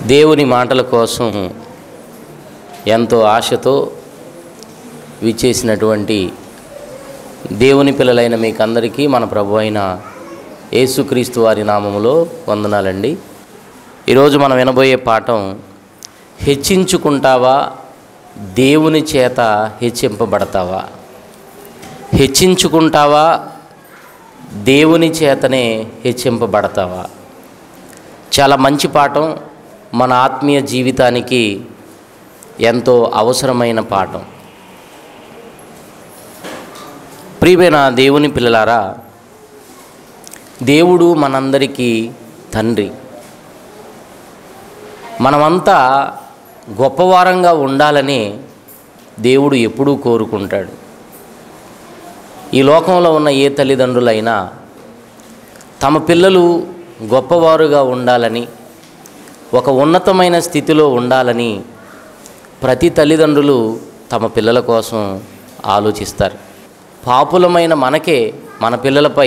దేవుని మాటల కోసం ఎంతో ఆశతో విచ్చేసినటువంటి దేవుని పిల్లలైన మీకందరికీ మన ప్రభు అయిన యేసుక్రీస్తు వారి నామములో వందనాలండి ఈరోజు మనం వినబోయే పాఠం హెచ్చించుకుంటావా దేవుని చేత హెచ్చింపబడతావా హెచ్చించుకుంటావా దేవుని చేతనే హెచ్చింపబడతావా చాలా మంచి పాఠం మన ఆత్మీయ జీవితానికి ఎంతో అవసరమైన పాఠం ప్రియమైన దేవుని పిల్లలారా దేవుడు మనందరికీ తండ్రి మనమంతా గొప్పవారంగా ఉండాలని దేవుడు ఎప్పుడూ కోరుకుంటాడు ఈ లోకంలో ఉన్న ఏ తల్లిదండ్రులైనా తమ పిల్లలు గొప్పవారుగా ఉండాలని ఒక ఉన్నతమైన స్థితిలో ఉండాలని ప్రతి తల్లిదండ్రులు తమ పిల్లల కోసం ఆలోచిస్తారు పాపులమైన మనకే మన పిల్లలపై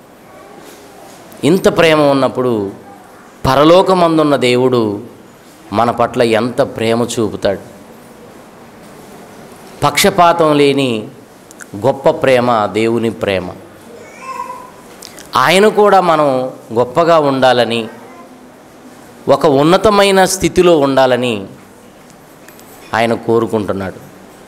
ఇంత ప్రేమ ఉన్నప్పుడు పరలోకమందున్న దేవుడు మన పట్ల ఎంత ప్రేమ చూపుతాడు పక్షపాతం లేని గొప్ప ప్రేమ దేవుని ప్రేమ ఆయన కూడా మనం గొప్పగా ఉండాలని ఒక ఉన్నతమైన స్థితిలో ఉండాలని ఆయన కోరుకుంటున్నాడు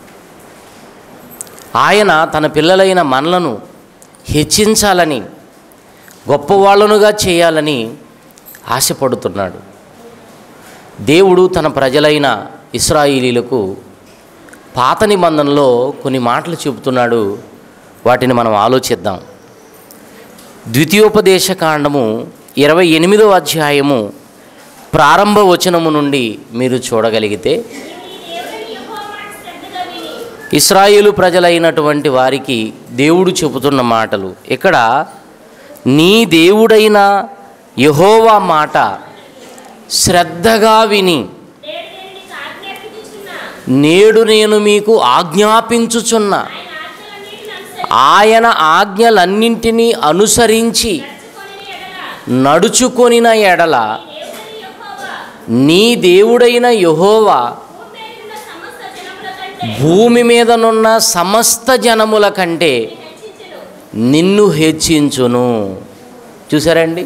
ఆయన తన పిల్లలైన మనలను హెచ్చించాలని గొప్పవాళ్ళనుగా చేయాలని ఆశపడుతున్నాడు దేవుడు తన ప్రజలైన ఇస్రాయిలీలకు పాత నిబంధనలో కొన్ని మాటలు చెబుతున్నాడు వాటిని మనం ఆలోచిద్దాం ద్వితీయోపదేశ కాండము ఇరవై ఎనిమిదో అధ్యాయము ప్రారంభ వచనము నుండి మీరు చూడగలిగితే ఇస్రాయేలు ప్రజలైనటువంటి వారికి దేవుడు చెబుతున్న మాటలు ఇక్కడ నీ దేవుడైన యహోవా మాట శ్రద్ధగా విని నేడు నేను మీకు ఆజ్ఞాపించుచున్న ఆయన ఆజ్ఞలన్నింటినీ అనుసరించి నడుచుకొనిన ఎడల నీ దేవుడైన యహోవా భూమి మీదనున్న సమస్త జనముల కంటే నిన్ను హెచ్చించును చూసారండి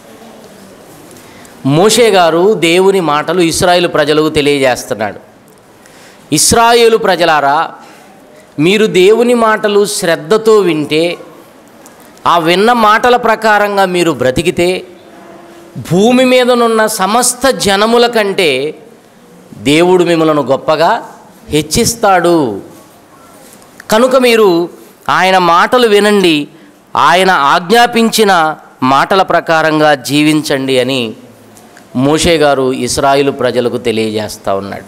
మోషే గారు దేవుని మాటలు ఇస్రాయేలు ప్రజలకు తెలియజేస్తున్నాడు ఇస్రాయేలు ప్రజలారా మీరు దేవుని మాటలు శ్రద్ధతో వింటే ఆ విన్న మాటల ప్రకారంగా మీరు బ్రతికితే భూమి మీదనున్న సమస్త జనముల కంటే దేవుడు మిమ్మలను గొప్పగా హెచ్చిస్తాడు కనుక మీరు ఆయన మాటలు వినండి ఆయన ఆజ్ఞాపించిన మాటల ప్రకారంగా జీవించండి అని మోషే గారు ఇస్రాయిలు ప్రజలకు తెలియజేస్తూ ఉన్నాడు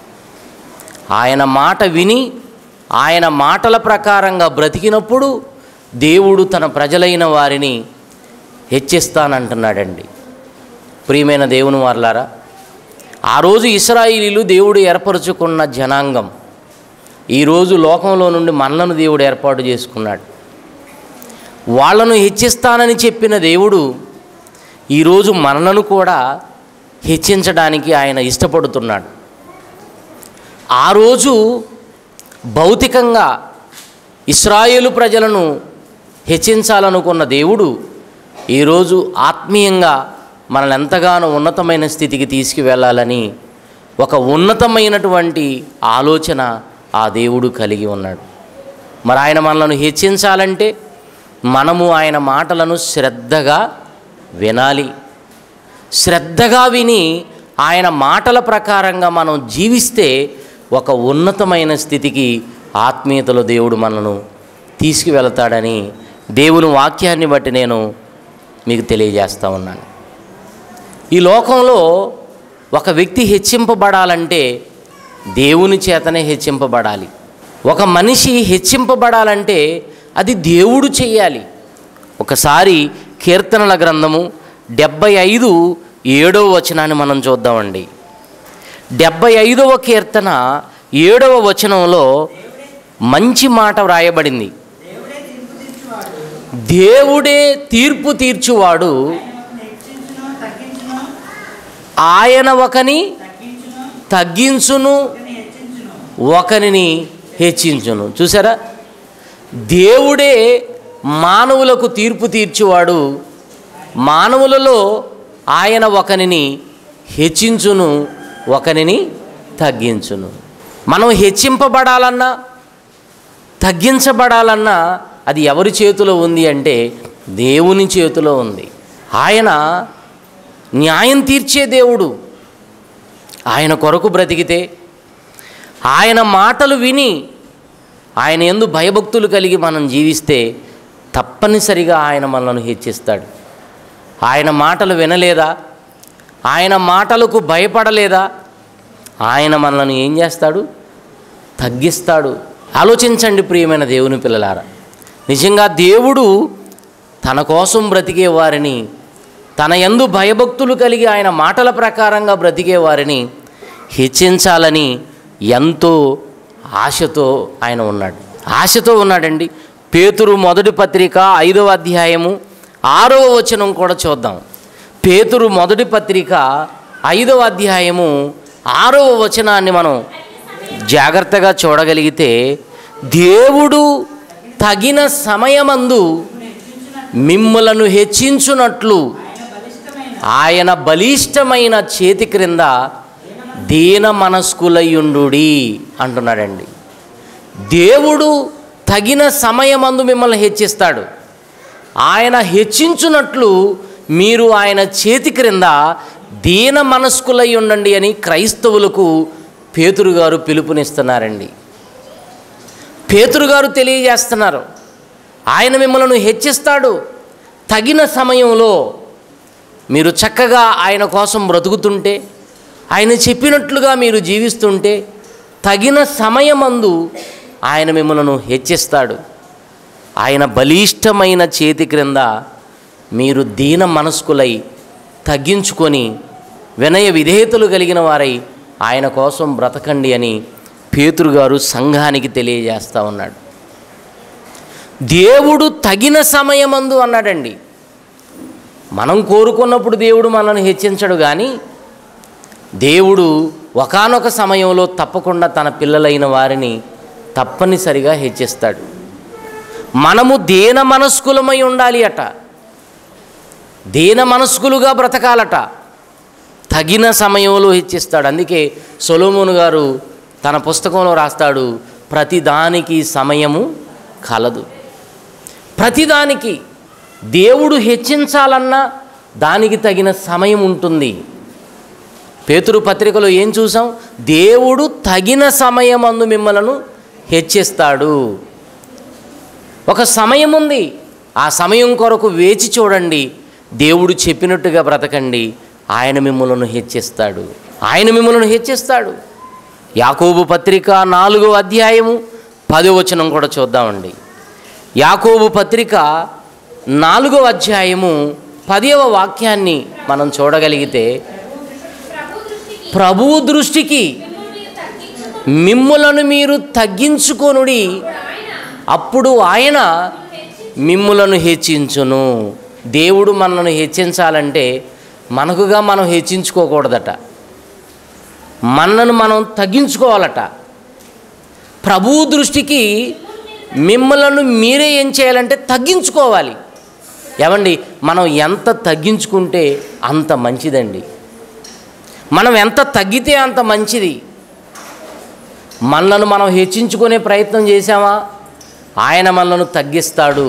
ఆయన మాట విని ఆయన మాటల ప్రకారంగా బ్రతికినప్పుడు దేవుడు తన ప్రజలైన వారిని హెచ్చిస్తానంటున్నాడండి ప్రియమైన దేవుని వారలారా ఆ రోజు ఇస్రాయిలీలు దేవుడు ఏర్పరచుకున్న జనాంగం ఈరోజు లోకంలో నుండి మనలను దేవుడు ఏర్పాటు చేసుకున్నాడు వాళ్ళను హెచ్చిస్తానని చెప్పిన దేవుడు ఈరోజు మనలను కూడా హెచ్చించడానికి ఆయన ఇష్టపడుతున్నాడు ఆ రోజు భౌతికంగా ఇస్రాయేలు ప్రజలను హెచ్చించాలనుకున్న దేవుడు ఈరోజు ఆత్మీయంగా మనల్ని ఎంతగానో ఉన్నతమైన స్థితికి తీసుకువెళ్ళాలని ఒక ఉన్నతమైనటువంటి ఆలోచన ఆ దేవుడు కలిగి ఉన్నాడు మరి ఆయన మనలను హెచ్చించాలంటే మనము ఆయన మాటలను శ్రద్ధగా వినాలి శ్రద్ధగా విని ఆయన మాటల ప్రకారంగా మనం జీవిస్తే ఒక ఉన్నతమైన స్థితికి ఆత్మీయతలో దేవుడు మనను తీసుకువెళతాడని దేవుని వాక్యాన్ని బట్టి నేను మీకు తెలియజేస్తూ ఉన్నాను ఈ లోకంలో ఒక వ్యక్తి హెచ్చింపబడాలంటే దేవుని చేతనే హెచ్చింపబడాలి ఒక మనిషి హెచ్చింపబడాలంటే అది దేవుడు చెయ్యాలి ఒకసారి కీర్తనల గ్రంథము డెబ్బై ఐదు ఏడవ వచనాన్ని మనం చూద్దామండి డెబ్బై ఐదవ కీర్తన ఏడవ వచనంలో మంచి మాట వ్రాయబడింది దేవుడే తీర్పు తీర్చువాడు ఆయన ఒకని తగ్గించును ఒకనిని హెచ్చించును చూసారా దేవుడే మానవులకు తీర్పు తీర్చువాడు మానవులలో ఆయన ఒకనిని హెచ్చించును ఒకనిని తగ్గించును మనం హెచ్చింపబడాలన్నా తగ్గించబడాలన్నా అది ఎవరి చేతిలో ఉంది అంటే దేవుని చేతిలో ఉంది ఆయన న్యాయం తీర్చే దేవుడు ఆయన కొరకు బ్రతికితే ఆయన మాటలు విని ఆయన ఎందు భయభక్తులు కలిగి మనం జీవిస్తే తప్పనిసరిగా ఆయన మనల్ని హెచ్చిస్తాడు ఆయన మాటలు వినలేదా ఆయన మాటలకు భయపడలేదా ఆయన మనల్ని ఏం చేస్తాడు తగ్గిస్తాడు ఆలోచించండి ప్రియమైన దేవుని పిల్లలారా నిజంగా దేవుడు తన కోసం బ్రతికే వారిని తన యందు భయభక్తులు కలిగి ఆయన మాటల ప్రకారంగా బ్రతికే వారిని హెచ్చించాలని ఎంతో ఆశతో ఆయన ఉన్నాడు ఆశతో ఉన్నాడండి పేతురు మొదటి పత్రిక ఐదవ అధ్యాయము ఆరవ వచనం కూడా చూద్దాం పేతురు మొదటి పత్రిక ఐదవ అధ్యాయము ఆరవ వచనాన్ని మనం జాగ్రత్తగా చూడగలిగితే దేవుడు తగిన సమయమందు మిమ్ములను హెచ్చించునట్లు ఆయన బలిష్టమైన చేతి క్రింద దీన మనస్కులయ్యుండుడి అంటున్నాడండి దేవుడు తగిన సమయమందు మిమ్మల్ని హెచ్చిస్తాడు ఆయన హెచ్చించున్నట్లు మీరు ఆయన చేతి క్రింద దీన మనస్కులై ఉండండి అని క్రైస్తవులకు పేతురు గారు పిలుపునిస్తున్నారండి పేతురు గారు తెలియజేస్తున్నారు ఆయన మిమ్మల్ని హెచ్చిస్తాడు తగిన సమయంలో మీరు చక్కగా ఆయన కోసం బ్రతుకుతుంటే ఆయన చెప్పినట్లుగా మీరు జీవిస్తుంటే తగిన సమయమందు ఆయన మిమ్మల్ని హెచ్చిస్తాడు ఆయన బలిష్టమైన చేతి క్రింద మీరు దీన మనస్కులై తగ్గించుకొని వినయ విధేయతలు కలిగిన వారై ఆయన కోసం బ్రతకండి అని పేతురు గారు సంఘానికి తెలియజేస్తూ ఉన్నాడు దేవుడు తగిన సమయమందు అన్నాడండి మనం కోరుకున్నప్పుడు దేవుడు మనల్ని హెచ్చించడు కానీ దేవుడు ఒకానొక సమయంలో తప్పకుండా తన పిల్లలైన వారిని తప్పనిసరిగా హెచ్చిస్తాడు మనము దేన మనస్కులమై ఉండాలి అట దేన మనస్కులుగా బ్రతకాలట తగిన సమయంలో హెచ్చిస్తాడు అందుకే సొలోమోను గారు తన పుస్తకంలో రాస్తాడు ప్రతిదానికి సమయము కలదు ప్రతిదానికి దేవుడు హెచ్చించాలన్నా దానికి తగిన సమయం ఉంటుంది పేతురు పత్రికలో ఏం చూసాం దేవుడు తగిన సమయమందు మిమ్మలను హెచ్చిస్తాడు ఒక సమయం ఉంది ఆ సమయం కొరకు వేచి చూడండి దేవుడు చెప్పినట్టుగా బ్రతకండి ఆయన మిమ్మల్ని హెచ్చిస్తాడు ఆయన మిమ్మల్ని హెచ్చిస్తాడు యాకోబు పత్రిక నాలుగో అధ్యాయము పదో వచనం కూడా చూద్దామండి యాకోబు పత్రిక నాలుగో అధ్యాయము పదవ వాక్యాన్ని మనం చూడగలిగితే ప్రభువు దృష్టికి మిమ్ములను మీరు తగ్గించుకొనుడి అప్పుడు ఆయన మిమ్ములను హెచ్చించును దేవుడు మనల్ని హెచ్చించాలంటే మనకుగా మనం హెచ్చించుకోకూడదట మనను మనం తగ్గించుకోవాలట ప్రభువు దృష్టికి మిమ్మలను మీరే ఏం చేయాలంటే తగ్గించుకోవాలి ఏమండి మనం ఎంత తగ్గించుకుంటే అంత మంచిదండి మనం ఎంత తగ్గితే అంత మంచిది మనలను మనం హెచ్చించుకునే ప్రయత్నం చేశామా ఆయన మనలను తగ్గిస్తాడు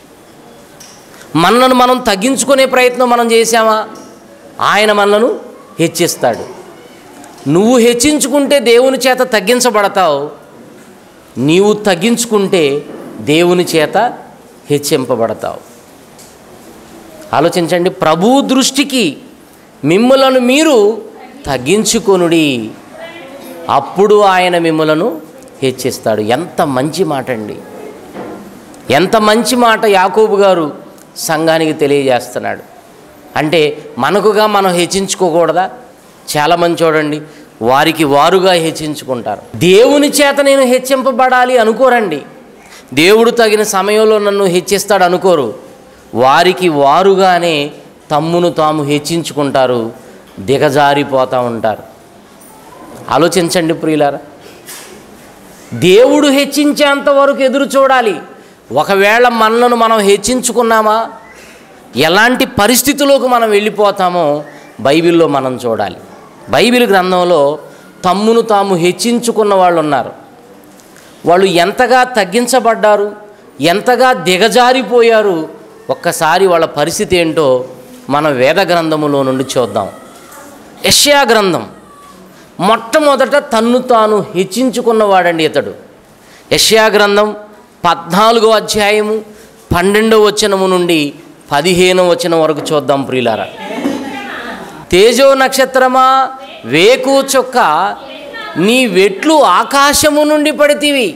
మనలను మనం తగ్గించుకునే ప్రయత్నం మనం చేశామా ఆయన మనలను హెచ్చిస్తాడు నువ్వు హెచ్చించుకుంటే దేవుని చేత తగ్గించబడతావు నీవు తగ్గించుకుంటే దేవుని చేత హెచ్చింపబడతావు ఆలోచించండి ప్రభు దృష్టికి మిమ్ములను మీరు తగ్గించుకొనుడి అప్పుడు ఆయన మిమ్మలను హెచ్చిస్తాడు ఎంత మంచి మాట అండి ఎంత మంచి మాట యాకోబు గారు సంఘానికి తెలియజేస్తున్నాడు అంటే మనకుగా మనం హెచ్చించుకోకూడదా చాలామంది చూడండి వారికి వారుగా హెచ్చించుకుంటారు దేవుని చేత నేను హెచ్చింపబడాలి అనుకోరండి దేవుడు తగిన సమయంలో నన్ను హెచ్చిస్తాడు అనుకోరు వారికి వారుగానే తమ్మును తాము హెచ్చించుకుంటారు దిగజారిపోతూ ఉంటారు ఆలోచించండి ప్రియులారా దేవుడు హెచ్చించేంత వరకు ఎదురు చూడాలి ఒకవేళ మనలను మనం హెచ్చించుకున్నామా ఎలాంటి పరిస్థితుల్లోకి మనం వెళ్ళిపోతామో బైబిల్లో మనం చూడాలి బైబిల్ గ్రంథంలో తమ్మును తాము హెచ్చించుకున్న వాళ్ళు ఉన్నారు వాళ్ళు ఎంతగా తగ్గించబడ్డారు ఎంతగా దిగజారిపోయారు ఒక్కసారి వాళ్ళ పరిస్థితి ఏంటో మన వేద గ్రంథములో నుండి చూద్దాం యష్యా గ్రంథం మొట్టమొదట తన్ను తాను హెచ్చించుకున్నవాడండి ఇతడు యష్యా గ్రంథం పద్నాలుగో అధ్యాయము పన్నెండో వచనము నుండి పదిహేనో వచనం వరకు చూద్దాం ప్రియులారా తేజో నక్షత్రమా వేకు చొక్క నీ వెట్లు ఆకాశము నుండి పడితివి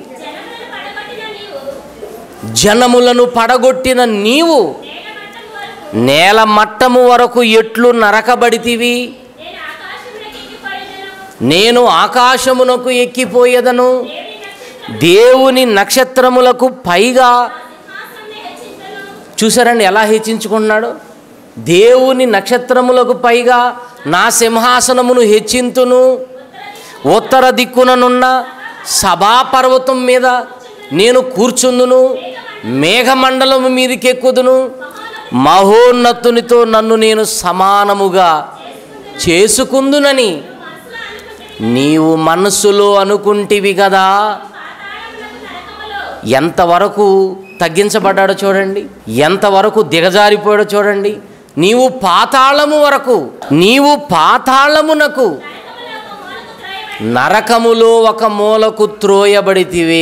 జనములను పడగొట్టిన నీవు నేల మట్టము వరకు ఎట్లు నరకబడితివి నేను ఆకాశమునకు ఎక్కిపోయేదను దేవుని నక్షత్రములకు పైగా చూసారండి ఎలా హెచ్చించుకున్నాడు దేవుని నక్షత్రములకు పైగా నా సింహాసనమును హెచ్చింతును ఉత్తర దిక్కుననున్న సభాపర్వతం మీద నేను కూర్చుందును మేఘమండలము మీదకి ఎక్కుదును మహోన్నతునితో నన్ను నేను సమానముగా చేసుకుందునని నీవు మనస్సులో అనుకుంటివి కదా ఎంతవరకు తగ్గించబడ్డాడో చూడండి ఎంతవరకు దిగజారిపోయాడో చూడండి నీవు పాతాళము వరకు నీవు పాతాళమునకు నరకములో ఒక మూలకు త్రోయబడితివే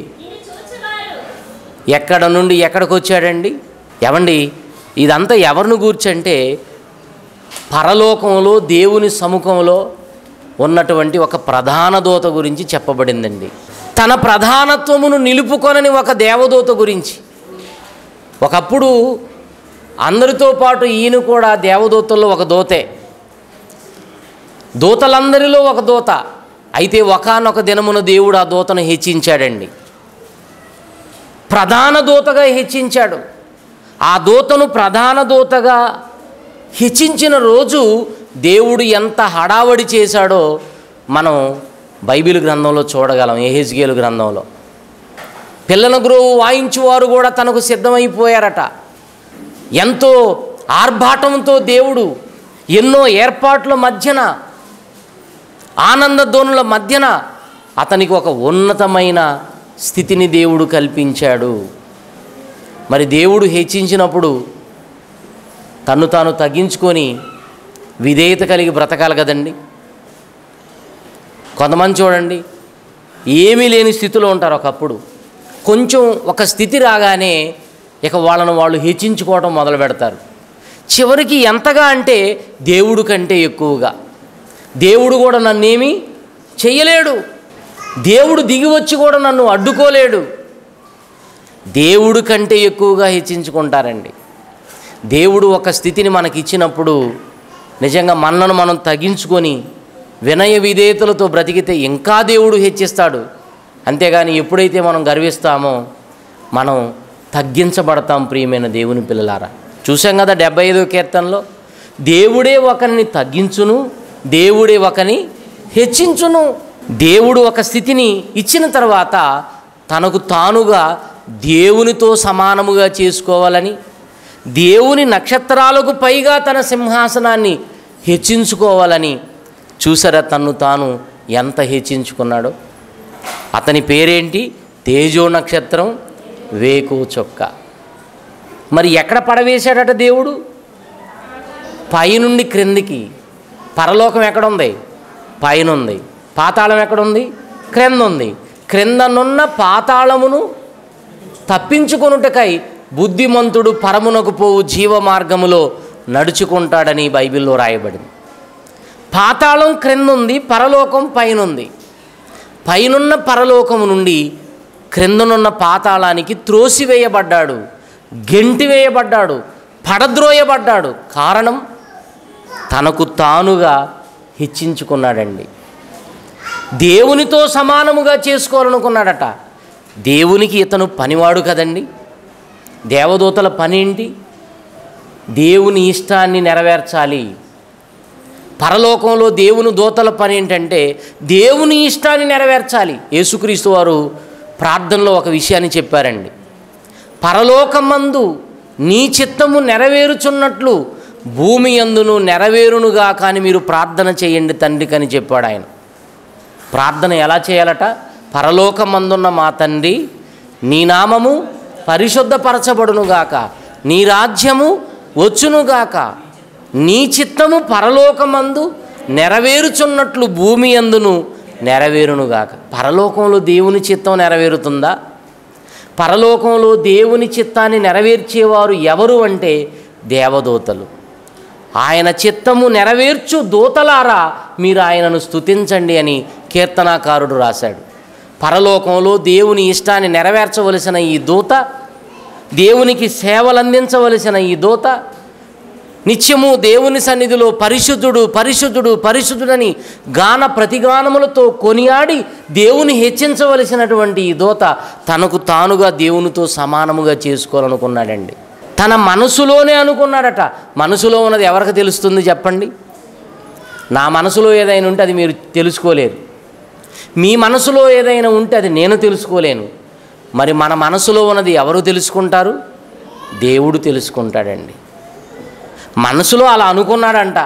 ఎక్కడ నుండి ఎక్కడికి వచ్చాడండి ఎవండి ఇదంతా ఎవరిని గూర్చంటే పరలోకంలో దేవుని సముఖంలో ఉన్నటువంటి ఒక ప్రధాన దూత గురించి చెప్పబడిందండి తన ప్రధానత్వమును నిలుపుకొనని ఒక దేవదూత గురించి ఒకప్పుడు అందరితో పాటు ఈయన కూడా దేవదూతల్లో ఒక దూతే దూతలందరిలో ఒక దూత అయితే ఒకానొక దినమున దేవుడు ఆ దూతను హెచ్చించాడండి ప్రధాన దూతగా హెచ్చించాడు ఆ దూతను ప్రధాన దూతగా హెచ్చించిన రోజు దేవుడు ఎంత హడావడి చేశాడో మనం బైబిల్ గ్రంథంలో చూడగలం ఎహెజ్గేలు గ్రంథంలో పిల్లల గురువు వాయించువారు కూడా తనకు సిద్ధమైపోయారట ఎంతో ఆర్భాటంతో దేవుడు ఎన్నో ఏర్పాట్ల మధ్యన ఆనందధ్వనుల మధ్యన అతనికి ఒక ఉన్నతమైన స్థితిని దేవుడు కల్పించాడు మరి దేవుడు హెచ్చించినప్పుడు తన్ను తాను తగ్గించుకొని విధేయత కలిగి బ్రతకాలి కదండి కొంతమంది చూడండి ఏమీ లేని స్థితిలో ఉంటారు ఒకప్పుడు కొంచెం ఒక స్థితి రాగానే ఇక వాళ్ళను వాళ్ళు హెచ్చించుకోవడం మొదలు పెడతారు చివరికి ఎంతగా అంటే దేవుడు కంటే ఎక్కువగా దేవుడు కూడా నన్నేమి చెయ్యలేడు దేవుడు దిగి వచ్చి కూడా నన్ను అడ్డుకోలేడు దేవుడు కంటే ఎక్కువగా హెచ్చించుకుంటారండి దేవుడు ఒక స్థితిని మనకి ఇచ్చినప్పుడు నిజంగా మనను మనం తగ్గించుకొని వినయ విధేయతలతో బ్రతికితే ఇంకా దేవుడు హెచ్చిస్తాడు అంతేగాని ఎప్పుడైతే మనం గర్విస్తామో మనం తగ్గించబడతాం ప్రియమైన దేవుని పిల్లలారా చూసాం కదా డెబ్బై ఐదో కీర్తనలో దేవుడే ఒకరిని తగ్గించును దేవుడే ఒకని హెచ్చించును దేవుడు ఒక స్థితిని ఇచ్చిన తర్వాత తనకు తానుగా దేవునితో సమానముగా చేసుకోవాలని దేవుని నక్షత్రాలకు పైగా తన సింహాసనాన్ని హెచ్చించుకోవాలని చూసారా తన్ను తాను ఎంత హెచ్చించుకున్నాడో అతని పేరేంటి తేజో నక్షత్రం వేకు చొక్క మరి ఎక్కడ పడవేశాడట దేవుడు పైనుండి క్రిందికి పరలోకం ఎక్కడుంది పైన ఉంది పాతాళం ఎక్కడుంది క్రింద ఉంది క్రిందనున్న పాతాళమును తప్పించుకొనుటకై బుద్ధిమంతుడు పరమునకు పోవు జీవ మార్గములో నడుచుకుంటాడని బైబిల్లో రాయబడింది పాతాళం క్రిందుంది పరలోకం పైనుంది పైనున్న పరలోకము నుండి క్రిందనున్న పాతాళానికి త్రోసివేయబడ్డాడు గెంటివేయబడ్డాడు పడద్రోయబడ్డాడు కారణం తనకు తానుగా హెచ్చించుకున్నాడండి దేవునితో సమానముగా చేసుకోవాలనుకున్నాడట దేవునికి ఇతను పనివాడు కదండి దేవదూతల పని ఏంటి దేవుని ఇష్టాన్ని నెరవేర్చాలి పరలోకంలో దేవుని దూతల పని ఏంటంటే దేవుని ఇష్టాన్ని నెరవేర్చాలి యేసుక్రీస్తు వారు ప్రార్థనలో ఒక విషయాన్ని చెప్పారండి పరలోకమందు నీ చిత్తము నెరవేరుచున్నట్లు భూమి అందును నెరవేరునుగా కానీ మీరు ప్రార్థన చేయండి తండ్రికి అని చెప్పాడు ఆయన ప్రార్థన ఎలా చేయాలట పరలోకమందున్న మా తండ్రి నీ నామము పరిశుద్ధపరచబడునుగాక నీ రాజ్యము వచ్చునుగాక నీ చిత్తము పరలోకమందు నెరవేరుచున్నట్లు భూమి అందును నెరవేరునుగాక పరలోకంలో దేవుని చిత్తం నెరవేరుతుందా పరలోకంలో దేవుని చిత్తాన్ని నెరవేర్చేవారు ఎవరు అంటే దేవదూతలు ఆయన చిత్తము నెరవేర్చు దూతలారా మీరు ఆయనను స్తుతించండి అని కీర్తనాకారుడు రాశాడు పరలోకంలో దేవుని ఇష్టాన్ని నెరవేర్చవలసిన ఈ దూత దేవునికి సేవలు అందించవలసిన ఈ దూత నిత్యము దేవుని సన్నిధిలో పరిశుద్ధుడు పరిశుద్ధుడు పరిశుద్ధుడని గాన ప్రతిగానములతో కొనియాడి దేవుని హెచ్చించవలసినటువంటి ఈ దూత తనకు తానుగా దేవునితో సమానముగా చేసుకోవాలనుకున్నాడండి తన మనసులోనే అనుకున్నాడట మనసులో ఉన్నది ఎవరికి తెలుస్తుంది చెప్పండి నా మనసులో ఏదైనా ఉంటే అది మీరు తెలుసుకోలేరు మీ మనసులో ఏదైనా ఉంటే అది నేను తెలుసుకోలేను మరి మన మనసులో ఉన్నది ఎవరు తెలుసుకుంటారు దేవుడు తెలుసుకుంటాడండి మనసులో అలా అనుకున్నాడంట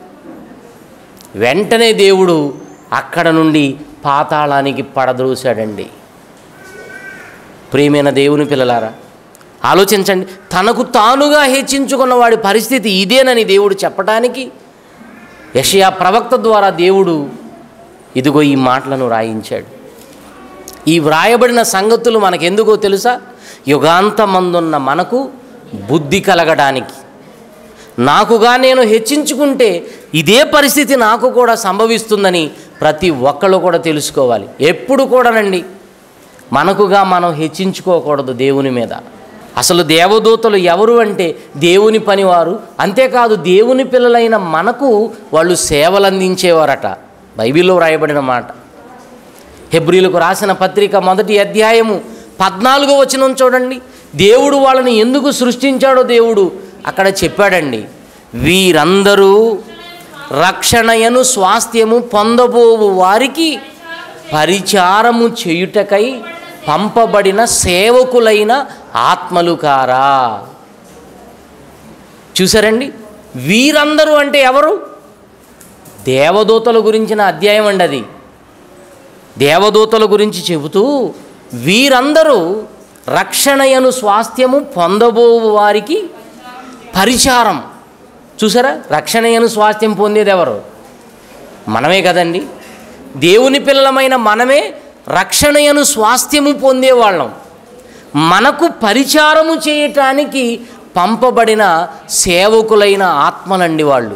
వెంటనే దేవుడు అక్కడ నుండి పాతాళానికి పడద్రోశాడండి ప్రియమైన దేవుని పిల్లలారా ఆలోచించండి తనకు తానుగా హెచ్చించుకున్న వాడి పరిస్థితి ఇదేనని దేవుడు చెప్పడానికి యషయా ప్రవక్త ద్వారా దేవుడు ఇదిగో ఈ మాటలను రాయించాడు ఈ వ్రాయబడిన సంగతులు మనకెందుకో తెలుసా యుగాంతమందున్న మనకు బుద్ధి కలగడానికి నాకుగా నేను హెచ్చించుకుంటే ఇదే పరిస్థితి నాకు కూడా సంభవిస్తుందని ప్రతి ఒక్కళ్ళు కూడా తెలుసుకోవాలి ఎప్పుడు కూడానండి మనకుగా మనం హెచ్చించుకోకూడదు దేవుని మీద అసలు దేవదూతలు ఎవరు అంటే దేవుని పనివారు అంతేకాదు దేవుని పిల్లలైన మనకు వాళ్ళు సేవలు అందించేవారట బైబిల్లో వ్రాయబడిన మాట హెబ్రిలకు రాసిన పత్రిక మొదటి అధ్యాయము పద్నాలుగో వచనం చూడండి దేవుడు వాళ్ళని ఎందుకు సృష్టించాడో దేవుడు అక్కడ చెప్పాడండి వీరందరూ రక్షణయను స్వాస్థ్యము పొందబోవు వారికి పరిచారము చేయుటకై పంపబడిన సేవకులైన ఆత్మలు కారా చూసారండి వీరందరూ అంటే ఎవరు దేవదూతల గురించిన అధ్యాయం అండి అది దేవదూతల గురించి చెబుతూ వీరందరూ రక్షణయను స్వాస్థ్యము పొందబోవు వారికి పరిచారం చూసారా రక్షణయను స్వాస్థ్యం పొందేది ఎవరు మనమే కదండి దేవుని పిల్లలమైన మనమే రక్షణయను స్వాస్థ్యము పొందేవాళ్ళం మనకు పరిచారము చేయటానికి పంపబడిన సేవకులైన ఆత్మలండి వాళ్ళు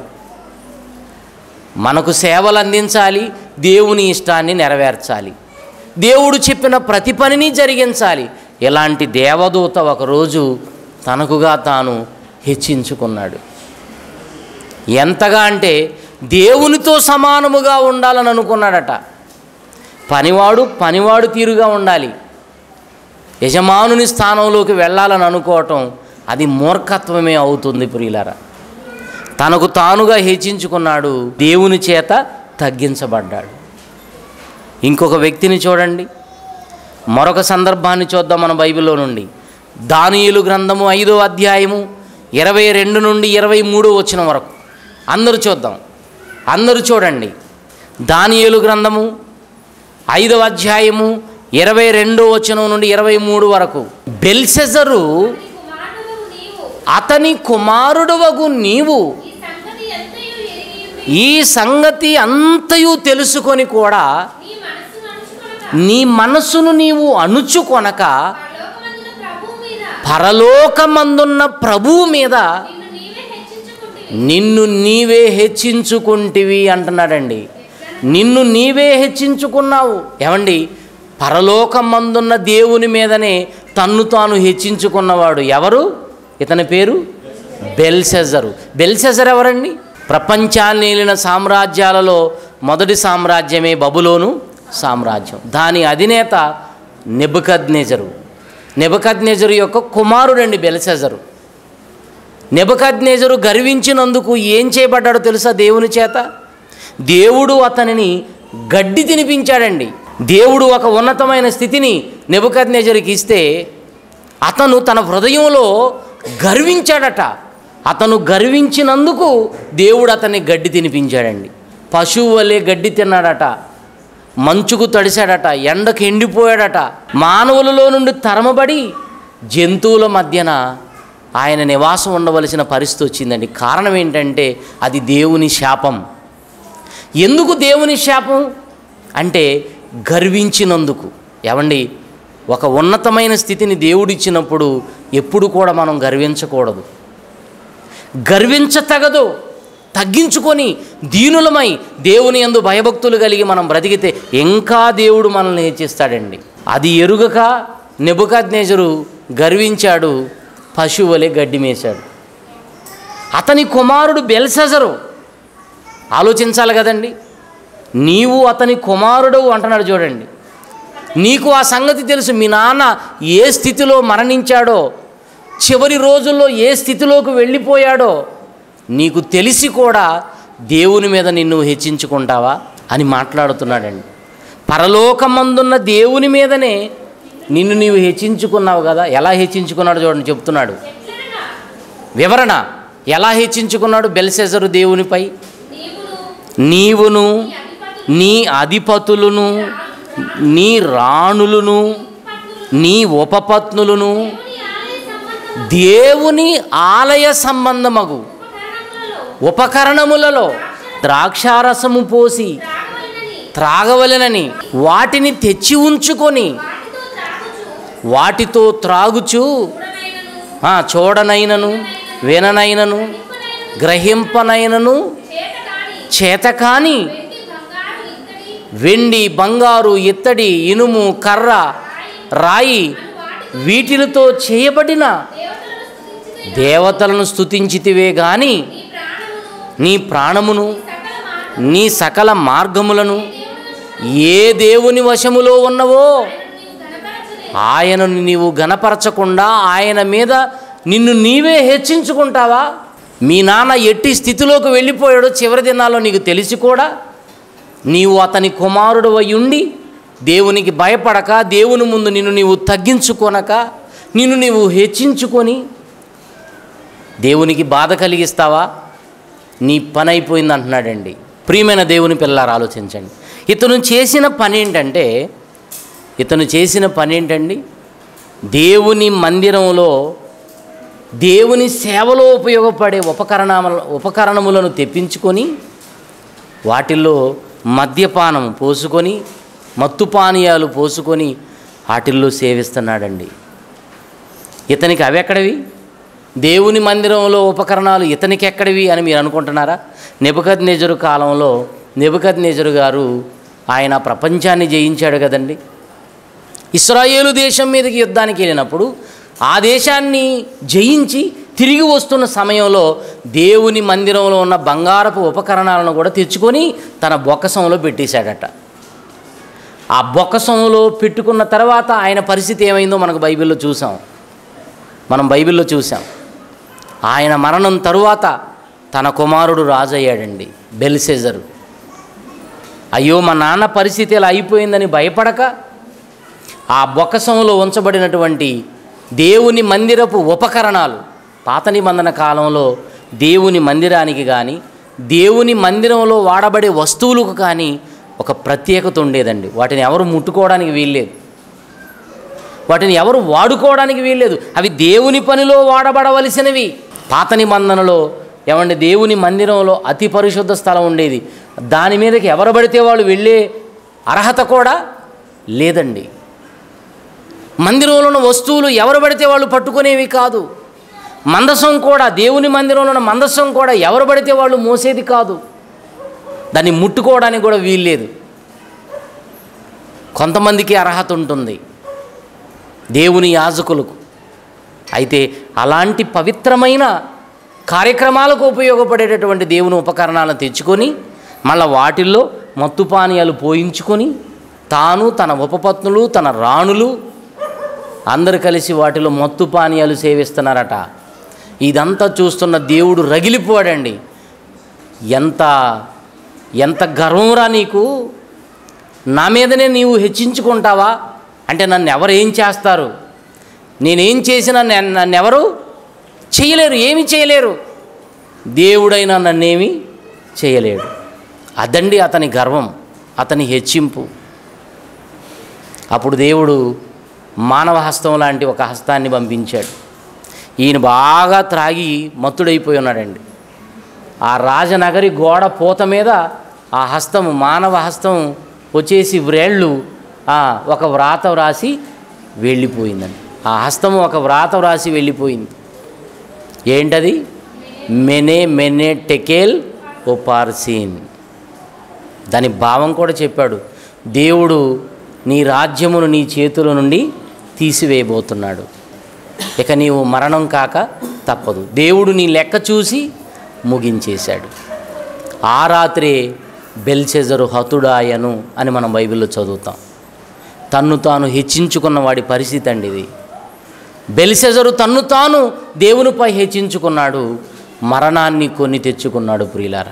మనకు సేవలు అందించాలి దేవుని ఇష్టాన్ని నెరవేర్చాలి దేవుడు చెప్పిన ప్రతి పనిని జరిగించాలి ఇలాంటి దేవదూత ఒకరోజు తనకుగా తాను హెచ్చించుకున్నాడు ఎంతగా అంటే దేవునితో సమానముగా ఉండాలని అనుకున్నాడట పనివాడు పనివాడు తీరుగా ఉండాలి యజమానుని స్థానంలోకి వెళ్ళాలని అనుకోవటం అది మూర్ఖత్వమే అవుతుంది ప్రియులారా తనకు తానుగా హెచ్చించుకున్నాడు దేవుని చేత తగ్గించబడ్డాడు ఇంకొక వ్యక్తిని చూడండి మరొక సందర్భాన్ని చూద్దాం మన బైబిల్లో నుండి దానియులు గ్రంథము ఐదో అధ్యాయము ఇరవై రెండు నుండి ఇరవై మూడు వచ్చిన వరకు అందరూ చూద్దాం అందరూ చూడండి దానియేలు గ్రంథము ఐదవ అధ్యాయము ఇరవై రెండో వచనం నుండి ఇరవై మూడు వరకు బెల్సెజరు కుమారుడవు నీవు అతని కుమారుడవగు నీవు ఈ సంగతి ఈ సంగతి ఎంతయు ఎరిగి అంతయు తెలుసుకొని కూడా నీ మనస్సును అణుచుకొనక నీ మనస్సును నీవు అణుచుకొనక పరలోకమందున ప్రభువు మీద పరలోకమందున్న ప్రభు మీద నిన్ను నీవే నిన్ను నీవే హెచ్చించుకుంటే హెచ్చించుకుంటివి అంటున్నాడండి నిన్ను నీవే హెచ్చించుకున్నావు ఏమండి పరలోకమందున్న దేవుని మీదనే తన్ను తాను హెచ్చించుకున్నవాడు ఎవరు ఇతని పేరు బెల్సెజరు బెల్సెజర్ ఎవరండి ప్రపంచాన్ని ఏలిన సామ్రాజ్యాలలో మొదటి సామ్రాజ్యమే బబులోను సామ్రాజ్యం దాని అధినేత నెబుకద్నెజరు నెబుకద్నెజరు యొక్క కుమారుడండి బెల్సెజరు నెబుకద్నేజరు గర్వించినందుకు ఏం చేయబడ్డాడో తెలుసా దేవుని చేత దేవుడు అతనిని గడ్డి తినిపించాడండి దేవుడు ఒక ఉన్నతమైన స్థితిని నెబుకద్నెజరికి ఇస్తే అతను తన హృదయంలో గర్వించాడట అతను గర్వించినందుకు దేవుడు అతన్ని గడ్డి తినిపించాడండి పశువు వలె గడ్డి తిన్నాడట మంచుకు తడిశాడట ఎండకు ఎండిపోయాడట మానవులలో నుండి తరమబడి జంతువుల మధ్యన ఆయన నివాసం ఉండవలసిన పరిస్థితి వచ్చిందండి కారణం ఏంటంటే అది దేవుని శాపం ఎందుకు దేవుని శాపం అంటే గర్వించినందుకు ఏమండి ఒక ఉన్నతమైన స్థితిని దేవుడిచ్చినప్పుడు ఎప్పుడు కూడా మనం గర్వించకూడదు గర్వించతగదు తగ్గించుకొని దీనులమై దేవుని యందు భయభక్తులు కలిగి మనం బ్రతికితే ఇంకా దేవుడు మనల్ని హెచ్చిస్తాడండి అది ఎరుగక నెబుకద్నేజరు గర్వించాడు పశువులే గడ్డి మేశాడు అతని కుమారుడు బెల్సెజరు ఆలోచించాలి కదండి నీవు అతని కుమారుడు అంటున్నాడు చూడండి నీకు ఆ సంగతి తెలుసు మీ నాన్న ఏ స్థితిలో మరణించాడో చివరి రోజుల్లో ఏ స్థితిలోకి వెళ్ళిపోయాడో నీకు తెలిసి కూడా దేవుని మీద నిన్ను హెచ్చించుకుంటావా అని మాట్లాడుతున్నాడండి పరలోకమందున్న దేవుని మీదనే నిన్ను నీవు హెచ్చించుకున్నావు కదా ఎలా హెచ్చించుకున్నాడు చూడండి చెప్తున్నాడు వివరణ ఎలా హెచ్చించుకున్నాడు బెల్సెజరు దేవునిపై నీవును నీవును నీ అధిపతులు నీ అధిపతులను నీ రాణులను నీ ఉపపత్నులను దేవుని ఆలయ సంబంధం దేవుని ఆలయ సంబంధమగు ఉపకరణములలో ఉపకరణములలో ద్రాక్షారసము పోసి త్రాగవలెనని త్రాగవలెనని వాటిని తెచ్చి ఉంచుకొని వాటితో త్రాగుచు వాటితో త్రాగుచు చూడనైనను ఆ, చూడనైనను విననైనను గ్రహింపనైనను చేతకాని చేతకాని వెండి బంగారు వెండి బంగారు ఇత్తడి ఇత్తడి ఇనుము కర్ర రాయి వీటిలతో చేయబడిన దేవతలను స్తుతించుటకు దేవతలను స్తుతించితివే గాని నీ ప్రాణమును నీ ప్రాణమును సకల మార్గములను నీ సకల మార్గములను దేవుని ఏ దేవుని వశములో ఉన్నవో నీవు గణపరచలే ఆయనను నీవు గనపరచకుండా ఆయన మీద నిన్ను నీవే హెచ్చించుకుంటావా మీ నాన్న ఎట్టి స్థితిలోకి వెళ్ళిపోయాడో చివరి దినాల్లో నీకు తెలిసి కూడా నీవు అతని కుమారుడు ఉండి దేవునికి భయపడక దేవుని ముందు నిన్ను నీవు తగ్గించుకొనక నిన్ను నీవు హెచ్చించుకొని దేవునికి బాధ కలిగిస్తావా నీ పని అయిపోయింది అంటున్నాడండి ప్రియమైన దేవుని పిల్లలారు ఆలోచించండి ఇతను చేసిన పని ఏంటంటే ఇతను చేసిన పని ఏంటండి దేవుని మందిరంలో దేవుని సేవలో ఉపయోగపడే ఉపకరణముల ఉపకరణములను తెప్పించుకొని వాటిల్లో మద్యపానం పోసుకొని మత్తు పానీయాలు పోసుకొని వాటిల్లో సేవిస్తున్నాడండి ఇతనికి అవి ఎక్కడవి దేవుని మందిరంలో ఉపకరణాలు ఇతనికి ఎక్కడివి అని మీరు అనుకుంటున్నారా నెబద్ నెజరు కాలంలో నెబద్ నెజరు గారు ఆయన ప్రపంచాన్ని జయించాడు కదండి ఇస్రాయేలు దేశం మీదకి యుద్ధానికి వెళ్ళినప్పుడు ఆ దేశాన్ని జయించి తిరిగి వస్తున్న సమయంలో దేవుని మందిరంలో ఉన్న బంగారపు ఉపకరణాలను కూడా తెచ్చుకొని తన బొక్కసంలో పెట్టేశాడట ఆ బొక్కసంలో పెట్టుకున్న తర్వాత ఆయన పరిస్థితి ఏమైందో మనకు బైబిల్లో చూసాం మనం బైబిల్లో చూసాం ఆయన మరణం తరువాత తన కుమారుడు రాజు అయ్యాడండి బెల్సెజరు అయ్యో మా నాన్న పరిస్థితి ఇలా అయిపోయిందని భయపడక ఆ బొక్కసంలో ఉంచబడినటువంటి దేవుని మందిరపు ఉపకరణాలు పాత నిబంధన కాలంలో దేవుని మందిరానికి కానీ దేవుని మందిరంలో వాడబడే వస్తువులకు కానీ ఒక ప్రత్యేకత ఉండేదండి వాటిని ఎవరు ముట్టుకోవడానికి వీల్లేదు వాటిని ఎవరు వాడుకోవడానికి వీల్లేదు అవి దేవుని పనిలో వాడబడవలసినవి పాత నిబంధనలో ఏమంటే దేవుని మందిరంలో అతి పరిశుద్ధ స్థలం ఉండేది దాని మీదకి ఎవరు పడితే వాళ్ళు వెళ్ళే అర్హత కూడా లేదండి మందిరంలో ఉన్న వస్తువులు ఎవరు పడితే వాళ్ళు పట్టుకునేవి కాదు మందసం కూడా దేవుని మందిరంలో ఉన్న మందసం కూడా ఎవరు పడితే వాళ్ళు మోసేది కాదు దాన్ని ముట్టుకోవడానికి కూడా వీల్లేదు కొంతమందికి అర్హత ఉంటుంది దేవుని యాజకులకు అయితే అలాంటి పవిత్రమైన కార్యక్రమాలకు ఉపయోగపడేటటువంటి దేవుని ఉపకరణాలను తెచ్చుకొని మళ్ళీ వాటిల్లో మత్తు పానీయాలు పోయించుకొని తాను తన ఉపపత్నులు తన రాణులు అందరు కలిసి వాటిలో మత్తు పానీయాలు సేవిస్తున్నారట ఇదంతా చూస్తున్న దేవుడు రగిలిపోయాడండి ఎంత ఎంత గర్వంరా నీకు నా మీదనే నీవు హెచ్చించుకుంటావా అంటే నన్ను ఎవరు ఏం చేస్తారు నేనేం చేసినా నన్ను నన్ను ఎవరు చేయలేరు ఏమి చేయలేరు దేవుడైనా నన్నేమి చేయలేడు అదండి అతని గర్వం అతని హెచ్చింపు అప్పుడు దేవుడు మానవ హస్తం లాంటి ఒక హస్తాన్ని పంపించాడు ఈయన బాగా త్రాగి మత్తుడైపోయి ఉన్నాడండి ఆ రాజనగరి గోడ పూత మీద ఆ హస్తం మానవ హస్తం వచ్చేసి వ్రేళ్ళు ఆ, ఒక వ్రాత వ్రాసి వెళ్ళిపోయిందండి ఆ హస్తం ఒక వ్రాత వ్రాసి వెళ్ళిపోయింది ఏంటది మెనే మెనే టెకేల్ ఓ పార్సీన్ దాని భావం కూడా చెప్పాడు దేవుడు నీ రాజ్యమును నీ చేతుల నుండి తీసివేయబోతున్నాడు ఇక నీవు మరణం కాక తప్పదు దేవుడు నీ లెక్క చూసి ముగించేశాడు ఆ రాత్రే బెల్సెజరు హతుడాయను అని మనం బైబిల్లో చదువుతాం తన్ను తాను హెచ్చించుకున్న వాడి పరిస్థితి అండి ఇది బెల్సెజరు తన్ను తాను దేవునిపై హెచ్చించుకున్నాడు మరణాన్ని కొని తెచ్చుకున్నాడు ప్రియులారా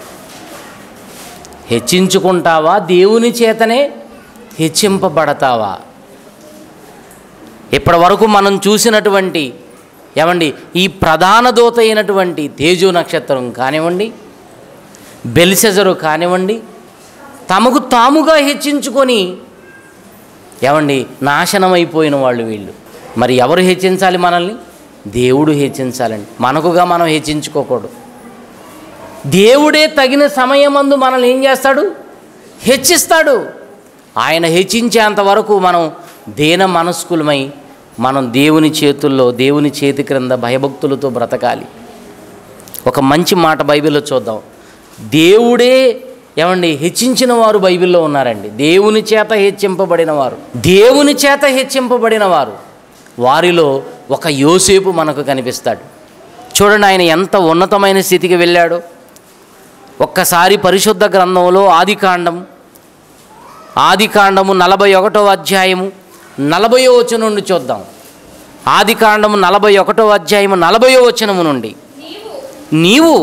హెచ్చించుకుంటావా దేవుని చేతనే హెచ్చింపబడతావా ఇప్పటి వరకు మనం చూసినటువంటి ఏమండి ఈ ప్రధాన దూత అయినటువంటి తేజో నక్షత్రం కానివ్వండి బెల్సెజరు కానివ్వండి తమకు తాముగా హెచ్చించుకొని ఏమండి నాశనమైపోయిన వాళ్ళు వీళ్ళు మరి ఎవరు హెచ్చించాలి మనల్ని దేవుడు హెచ్చించాలండి మనకుగా మనం హెచ్చించుకోకూడదు దేవుడే తగిన సమయమందు మనల్ని ఏం చేస్తాడు హెచ్చిస్తాడు ఆయన హెచ్చించేంత వరకు మనం దేన మనస్కులమై మనం దేవుని చేతుల్లో దేవుని చేతి క్రింద భయభక్తులతో బ్రతకాలి ఒక మంచి మాట బైబిల్లో చూద్దాం దేవుడే ఏమండి హెచ్చించిన వారు బైబిల్లో ఉన్నారండి దేవుని చేత హెచ్చింపబడిన వారు దేవుని చేత హెచ్చింపబడిన వారు వారిలో ఒక యోసేపు మనకు కనిపిస్తాడు చూడండి ఆయన ఎంత ఉన్నతమైన స్థితికి వెళ్ళాడో ఒక్కసారి పరిశుద్ధ గ్రంథంలో ఆదికాండం ఆదికాండము నలభై ఒకటో అధ్యాయము నలభయో వచనం నుండి చూద్దాం ఆదికాండము నలభై ఒకటో అధ్యాయము నలభయో వచనము నుండి నీవు నీవు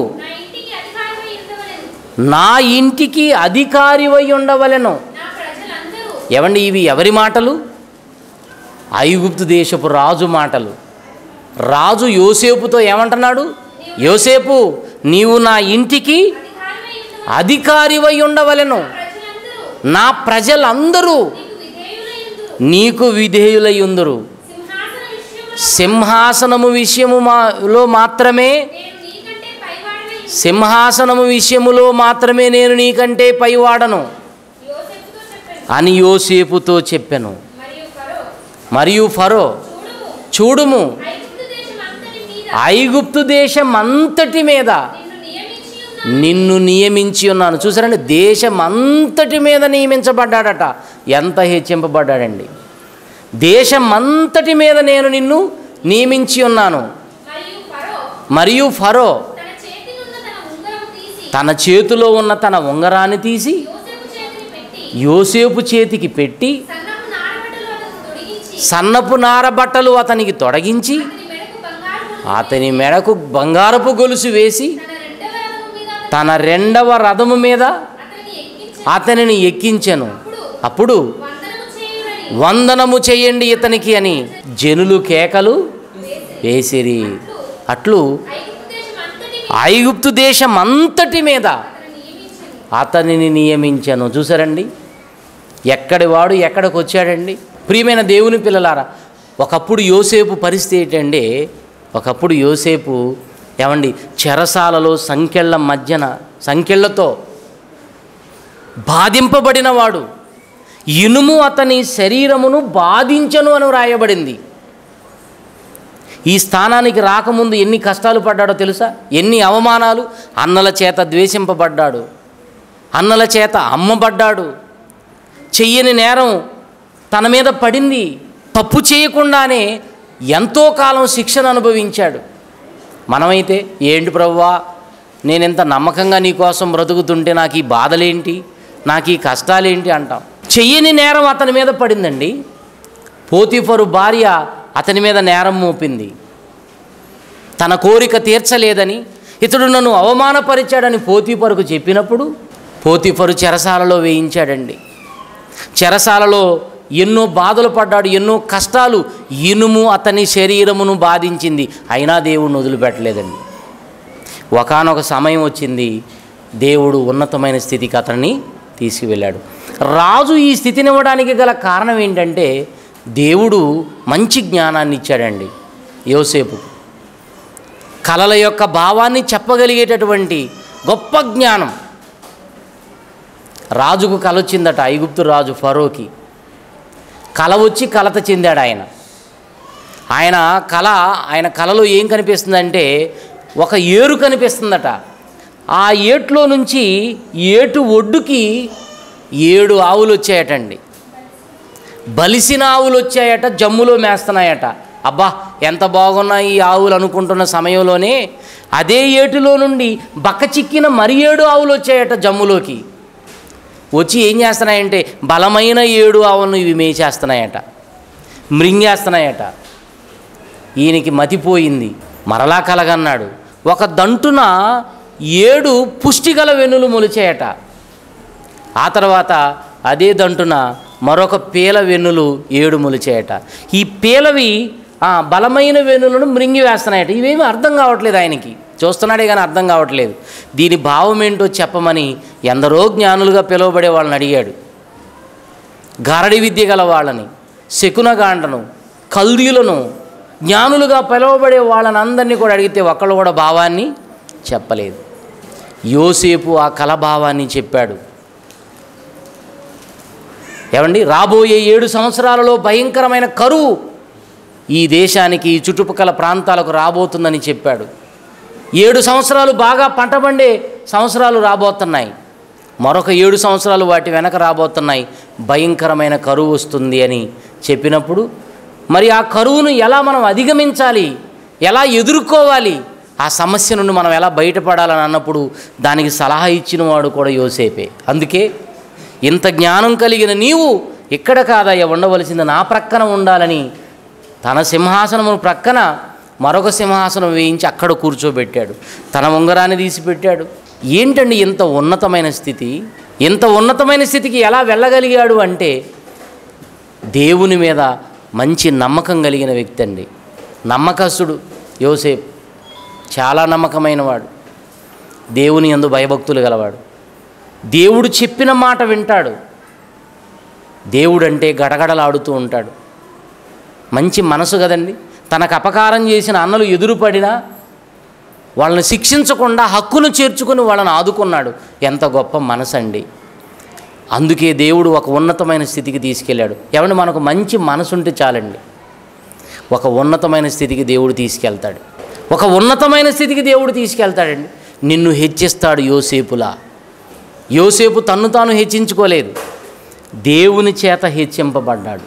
నా ఇంటికి నా ఇంటికి అధికారివై అధికారివై ఉండవలెను ఉండవలెను నా ప్రజలందరూ ఏమండి ఇవి ఎవరి మాటలు ఐగుప్తు దేశపు రాజు మాటలు రాజు యోసేపుతో ఏమంటున్నాడు యోసేపు నీవు నా ఇంటికి అధికారివై ఉండవలెను అధికారివై ఉండవలెను ప్రజలందరూ నా ప్రజలందరూ నీకు విధేయులై ఉందురు నీకు విధేయులై ఉందరు సింహాసన సింహాసనము విషయములో విషయములో మాత్రమే నేను నీకంటే పైవాడినై సింహాసనము విషయములో మాత్రమే నేను నీకంటే పైవాడను యోసేపుతో చెప్పాను అని యోసేపుతో చెప్పాను మరియు ఫరో మరియు ఫరో చూడుము చూడుము ఐగుప్తు దేశం అంతటి మీద ఐగుప్తు దేశం అంతటి మీద నిన్ను నియమించి ఉన్నాను నిన్ను నియమించి ఉన్నాను చూసారండి దేశం అంతటి మీద నియమించబడ్డాడట ఎంత హెచ్చింపబడ్డాడండి దేశం అంతటి మీద నేను నిన్ను నియమించి ఉన్నాను మరియు ఫరో మరియు ఫరో తన చేతినున్న తన ఉంగరం తీసి తన చేతిలో ఉన్న తన ఉంగరాన్ని తీసి యోసేపు చేతిని పెట్టి యోసేపు చేతికి పెట్టి సన్నపు నారబట్టలు అతను తొడిగించి సన్నపు నారబట్టలు అతనికి తొడగించి అతని మెడకు బంగారు అతని మెడకు బంగారపు గొలుసు గొలుసు వేసి తన రెండవ రథము మీద తన రెండవ రథము మీద అతనిని అతనిని ఎక్కించి ఎక్కించెను అప్పుడు వందనము చేయుడని వందనము చేయండి ఇతనికి అని జనులు కేకలు వేసిరి అట్లు ఐగుప్తు దేశం అంతటి మీద ఐగుప్తు దేశం అంతటి మీద అతను నియమించను అతనిని నియమించాను చూసారండి ఎక్కడి వాడు ఎక్కడికి వచ్చాడండి ప్రియమైన దేవుని పిల్లలారా ఒకప్పుడు యోసేపు పరిస్థితి ఏంటంటే ఒకప్పుడు యోసేపు ఏమండి చెరసాలలో సంఖ్యల మధ్యన సంఖ్యలతో బాధింపబడినవాడు ఇనుము అతని శరీరమును బాధించను అని వ్రాయబడింది ఈ స్థానానికి రాకముందు ఎన్ని కష్టాలు పడ్డాడో తెలుసా ఎన్ని అవమానాలు అన్నల చేత ద్వేషింపబడ్డాడు అన్నల చేత అమ్మబడ్డాడు చెయ్యని నేరం తన మీద పడింది తప్పు చేయకుండానే ఎంతో కాలం శిక్షను అనుభవించాడు మనమైతే ఏంటి ప్రభువా నేను ఎంత నమ్మకంగా నీ కోసం బ్రతుకుతుంటే నాకు ఈ బాధలేంటి నాకు ఈ కష్టాలేంటి అంటాం చెయ్యని నేరం అతని మీద పడిందండి పోతిఫరు భార్య అతని మీద నేరం మోపింది తన కోరిక తీర్చలేదని ఇతడు నన్ను అవమానపరిచాడని పోతీపరుకు చెప్పినప్పుడు పోతిఫరు చెరసాలలో వేయించాడండి చెరసాలలో ఎన్నో బాధలు పడ్డాడు ఎన్నో కష్టాలు ఇనుము అతని శరీరమును బాధించింది అయినా దేవుడిని వదిలిపెట్టలేదండి ఒకానొక సమయం వచ్చింది దేవుడు ఉన్నతమైన స్థితికి అతన్ని తీసుకువెళ్ళాడు రాజు ఈ స్థితిని ఇవ్వడానికి గల కారణం ఏంటంటే దేవుడు మంచి జ్ఞానాన్ని ఇచ్చాడండి యోసేపు కళల యొక్క భావాన్ని చెప్పగలిగేటటువంటి గొప్ప జ్ఞానం రాజుకు కల వచ్చిందట ఐగుప్తు రాజు ఫరోకి కల వచ్చి కలత చెందాడు ఆయన ఆయన కళ ఆయన కళలో ఏం కనిపిస్తుందంటే ఒక ఏరు కనిపిస్తుందట ఆ ఏట్లో నుంచి ఏటు ఒడ్డుకి ఏడు ఆవులు వచ్చాయటండి బలిసిన ఆవులు వచ్చాయట జమ్ములో మేస్తున్నాయట అబ్బా ఎంత బాగున్నాయి ఈ ఆవులు అనుకుంటున్న సమయంలోనే అదే ఏటులో నుండి బక్క చిక్కిన మరి ఏడు ఆవులు వచ్చాయట జమ్ములోకి వచ్చి ఏం చేస్తున్నాయంటే బలమైన ఏడు ఆవులను ఇవి మేచేస్తున్నాయట మృంగేస్తున్నాయట ఈయనకి మతిపోయింది మరలా కలగన్నాడు ఒక దంటున ఏడు పుష్టిగల వెన్నులు మొలిచాయట ఆ తర్వాత అదే దంటున మరొక పీల వెన్నులు ఏడు మొలిచాయట ఈ పీలవి ఆ బలమైన వెన్నులను మృంగి వేస్తున్నాయట ఇవేమీ అర్థం కావట్లేదు ఆయనకి చూస్తున్నాడే కానీ అర్థం కావట్లేదు దీని భావం ఏంటో చెప్పమని ఎందరో జ్ఞానులుగా పిలువబడే వాళ్ళని అడిగాడు గారడి విద్య గల వాళ్ళని శకునగాండను కల్దీలను జ్ఞానులుగా పిలువబడే వాళ్ళని అందరినీ కూడా అడిగితే ఒక్కళ్ళు కూడా భావాన్ని చెప్పలేదు యోసేపు ఆ కల భావాన్ని చెప్పాడు ఏమండి రాబోయే ఏడు సంవత్సరాలలో భయంకరమైన కరువు ఈ దేశానికి ఈ చుట్టుపక్కల ప్రాంతాలకు రాబోతుందని చెప్పాడు ఏడు సంవత్సరాలు బాగా పంట పండే సంవత్సరాలు రాబోతున్నాయి మరొక ఏడు సంవత్సరాలు వాటి వెనక రాబోతున్నాయి భయంకరమైన కరువు వస్తుంది అని చెప్పినప్పుడు మరి ఆ కరువును ఎలా మనం అధిగమించాలి ఎలా ఎదుర్కోవాలి ఆ సమస్య నుండి మనం ఎలా బయటపడాలని అన్నప్పుడు దానికి సలహా ఇచ్చిన వాడు కూడా యోసేపే అందుకే ఇంత జ్ఞానం కలిగిన నీవు ఇక్కడ కాదయ్య ఉండవలసింది నా ప్రక్కన ఉండాలని తన సింహాసనము ప్రక్కన మరొక సింహాసనం వేయించి అక్కడ కూర్చోబెట్టాడు తన ఉంగరాన్ని తీసి పెట్టాడు ఏంటండి ఇంత ఉన్నతమైన స్థితి ఇంత ఉన్నతమైన స్థితికి ఎలా వెళ్ళగలిగాడు అంటే దేవుని మీద మంచి నమ్మకం కలిగిన వ్యక్తి అండి నమ్మకస్తుడు యోసేపు చాలా నమ్మకమైన వాడు దేవుని యందు భయభక్తులు గలవాడు దేవుడు చెప్పిన మాట వింటాడు దేవుడు అంటే గడగడలాడుతూ ఉంటాడు మంచి మనసు కదండి తనకు అపకారం చేసిన అన్నలు ఎదురుపడినా వాళ్ళని శిక్షించకుండా హక్కును చేర్చుకుని వాళ్ళని ఆదుకున్నాడు ఎంత గొప్ప మనసు అండి అందుకే దేవుడు ఒక ఉన్నతమైన స్థితికి తీసుకెళ్ళాడు ఏమంటే మనకు మంచి మనసు ఉంటే చాలండి ఒక ఉన్నతమైన స్థితికి దేవుడు తీసుకెళ్తాడు ఒక ఉన్నతమైన స్థితికి దేవుడు తీసుకెళ్తాడండి నిన్ను హెచ్చిస్తాడు యోసేపులా యోసేపు తన్ను తాను హెచ్చించుకోలేదు దేవుని చేత హెచ్చింపబడ్డాడు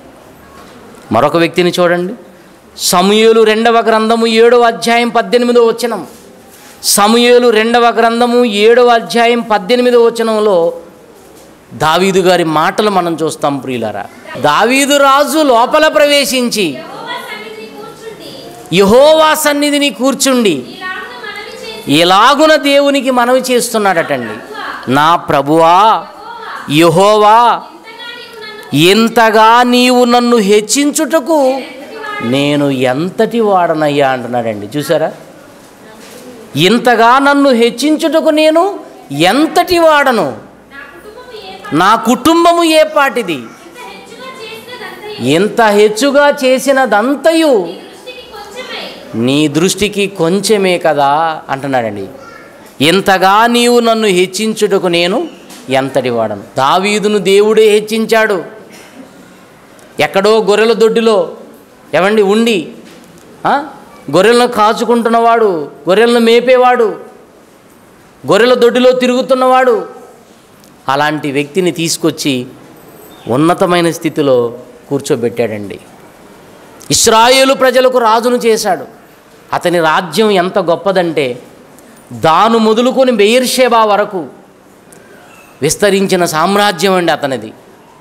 మరొక వ్యక్తిని చూడండి సమూయేలు రెండవ గ్రంథము ఏడవ అధ్యాయం పద్దెనిమిదవ వచనం సమూయేలు రెండవ గ్రంథము ఏడవ అధ్యాయం పద్దెనిమిదవ వచనంలో దావీదు గారి మాటలు మనం చూస్తాం ప్రియులరా దావీదు రాజు లోపల ప్రవేశించి యెహోవా సన్నిధిని కూర్చుండి యహోవా సన్నిధిని కూర్చుండి ఇలాగున మనవి చేసి ఎలాగున దేవునికి మనవి చేస్తున్నాడటండి నా ప్రభువా యహోవా ఇంతగా నీవు ఇంతగా నీవు నన్ను నన్ను హెచ్చించుటకు నేను ఎంతటి వాడనయ్యా అంటున్నాడండి చూసారా ఇంతగా నన్ను హెచ్చించుటకు నేను ఎంతటి వాడను నా కుటుంబము నా కుటుంబము ఏ ఏ పాటిది ఇంత హెచ్చుగా చేసినదంతయు ఇంత హెచ్చుగా చేసినదంతయు దృష్టికి కొంచెమై నీ దృష్టికి కొంచెమే కదా అంటున్నాడండి ఇంతగా నీవు నన్ను హెచ్చించుటకు నేను ఎంతటి వాడను దావీదును దేవుడే హెచ్చించాడు ఎక్కడో గొర్రెల దొడ్డిలో ఎవండి ఉండి ఆ? గొర్రెలను కాచుకుంటున్నవాడు గొర్రెలను మేపేవాడు గొర్రెల దొడ్డిలో తిరుగుతున్నవాడు అలాంటి వ్యక్తిని తీసుకొచ్చి ఉన్నతమైన స్థితిలో కూర్చోబెట్టాడండి ఇస్రాయేలు ప్రజలకు రాజును చేశాడు అతని రాజ్యం ఎంత గొప్పదంటే దాను మొదలుకొని బెయిర్షేబా వరకు విస్తరించిన సామ్రాజ్యం అండి అతనిది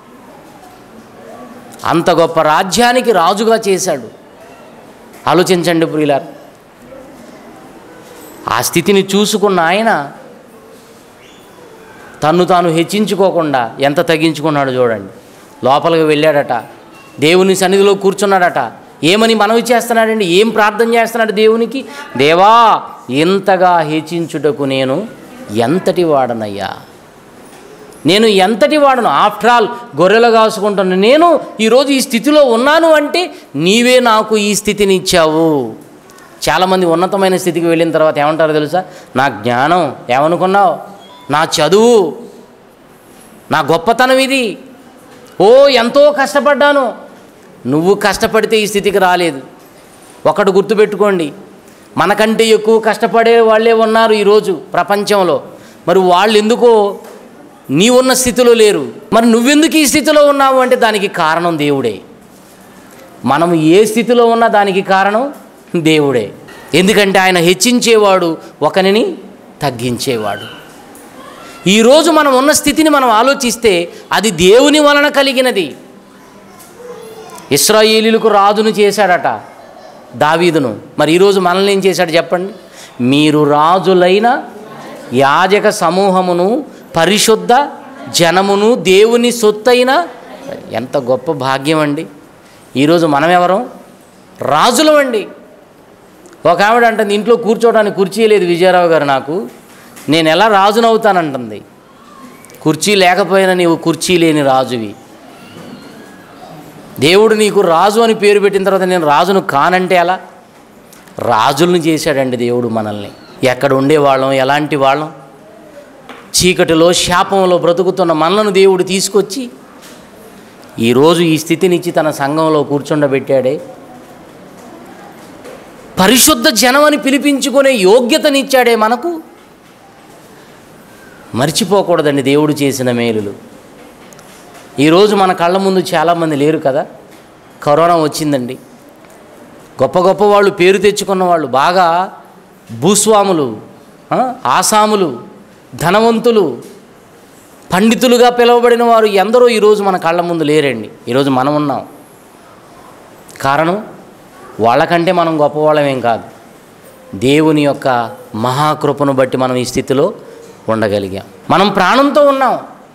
అంత గొప్ప రాజ్యానికి రాజుగా చేశాడు ఆలోచించండి ప్రియులార్ ఆ స్థితిని చూసుకున్న ఆయన తన్ను తాను హెచ్చించుకోకుండా ఎంత తగ్గించుకున్నాడు చూడండి లోపలికి వెళ్ళాడట దేవుని సన్నిధిలో కూర్చున్నాడట ఏమని మనవి చేస్తున్నాడండి ఏం ప్రార్థన చేస్తున్నాడు దేవునికి దేవా ఇంతగా హెచ్చించుటకు నేను ఎంతటి వాడనయ్యా నేను ఎంతటి వాడను ఆఫ్టర్ ఆల్ గొర్రెలు కాసుకుంటున్నాను నేను ఈరోజు ఈ స్థితిలో ఉన్నాను అంటే నీవే నాకు ఈ స్థితిని ఇచ్చావు చాలామంది ఉన్నతమైన స్థితికి వెళ్ళిన తర్వాత ఏమంటారో తెలుసా నా జ్ఞానం ఏమనుకున్నావు నా చదువు నా గొప్పతనం ఇది ఓ ఎంతో కష్టపడ్డాను నువ్వు కష్టపడితే ఈ స్థితికి రాలేదు ఒకటి గుర్తుపెట్టుకోండి మనకంటే ఎక్కువ కష్టపడే వాళ్ళే ఉన్నారు ఈరోజు ప్రపంచంలో మరి వాళ్ళు ఎందుకో నీ ఉన్న స్థితిలో లేరు మరి నువ్వెందుకు ఈ స్థితిలో ఉన్నావు అంటే దానికి కారణం దేవుడే మనం ఏ స్థితిలో ఉన్నా దానికి కారణం దేవుడే ఎందుకంటే ఆయన హెచ్చించేవాడు ఒకనిని తగ్గించేవాడు ఈరోజు మనం ఉన్న స్థితిని మనం ఆలోచిస్తే అది దేవుని వలన కలిగినది ఇస్రాయేలీలకు రాజును చేశాడట దావీదును మరి ఈరోజు మనల్ని ఏం చేశాడు చెప్పండి మీరు రాజులైన యాజక సమూహమును పరిశుద్ధ జనమును దేవుని సొత్తైన ఎంత గొప్ప భాగ్యం అండి ఈరోజు మనం ఎవరం రాజులం అండి ఒక ఆవిడ అంటుంది ఇంట్లో కూర్చోవడానికి కుర్చీ లేదు విజయరావు గారు నాకు నేను ఎలా రాజునవుతానంటుంది కుర్చీ లేకపోయినా నీవు కుర్చీ లేని రాజువి దేవుడు నీకు రాజు అని పేరు పెట్టిన తర్వాత నేను రాజును కానంటే ఎలా రాజులను చేశాడండి దేవుడు మనల్ని ఎక్కడ ఉండేవాళ్ళం ఎలాంటి వాళ్ళం చీకటిలో శాపంలో బ్రతుకుతున్న మనలను దేవుడు తీసుకొచ్చి ఈరోజు ఈ స్థితినిచ్చి తన సంఘంలో కూర్చుండబెట్టాడే పరిశుద్ధ జనం అని పిలిపించుకునే యోగ్యతనిచ్చాడే మనకు మర్చిపోకూడదండి దేవుడు చేసిన మేలులు ఈరోజు మన కళ్ళ ముందు చాలామంది లేరు కదా కరోనా వచ్చిందండి గొప్ప గొప్ప వాళ్ళు పేరు తెచ్చుకున్న వాళ్ళు బాగా భూస్వాములు ఆ, ఆసాములు ధనవంతులు పండితులుగా పిలువబడిన వారు ఎందరో ఈరోజు మన కళ్ళ ముందు లేరండి ఈరోజు మనం ఉన్నాం కారణం వాళ్ళకంటే మనం గొప్పవాళ్ళమేం కాదు దేవుని యొక్క మహాకృపను బట్టి మనం ఈ స్థితిలో ఉండగలిగాం మనం ప్రాణంతో ఉన్నాం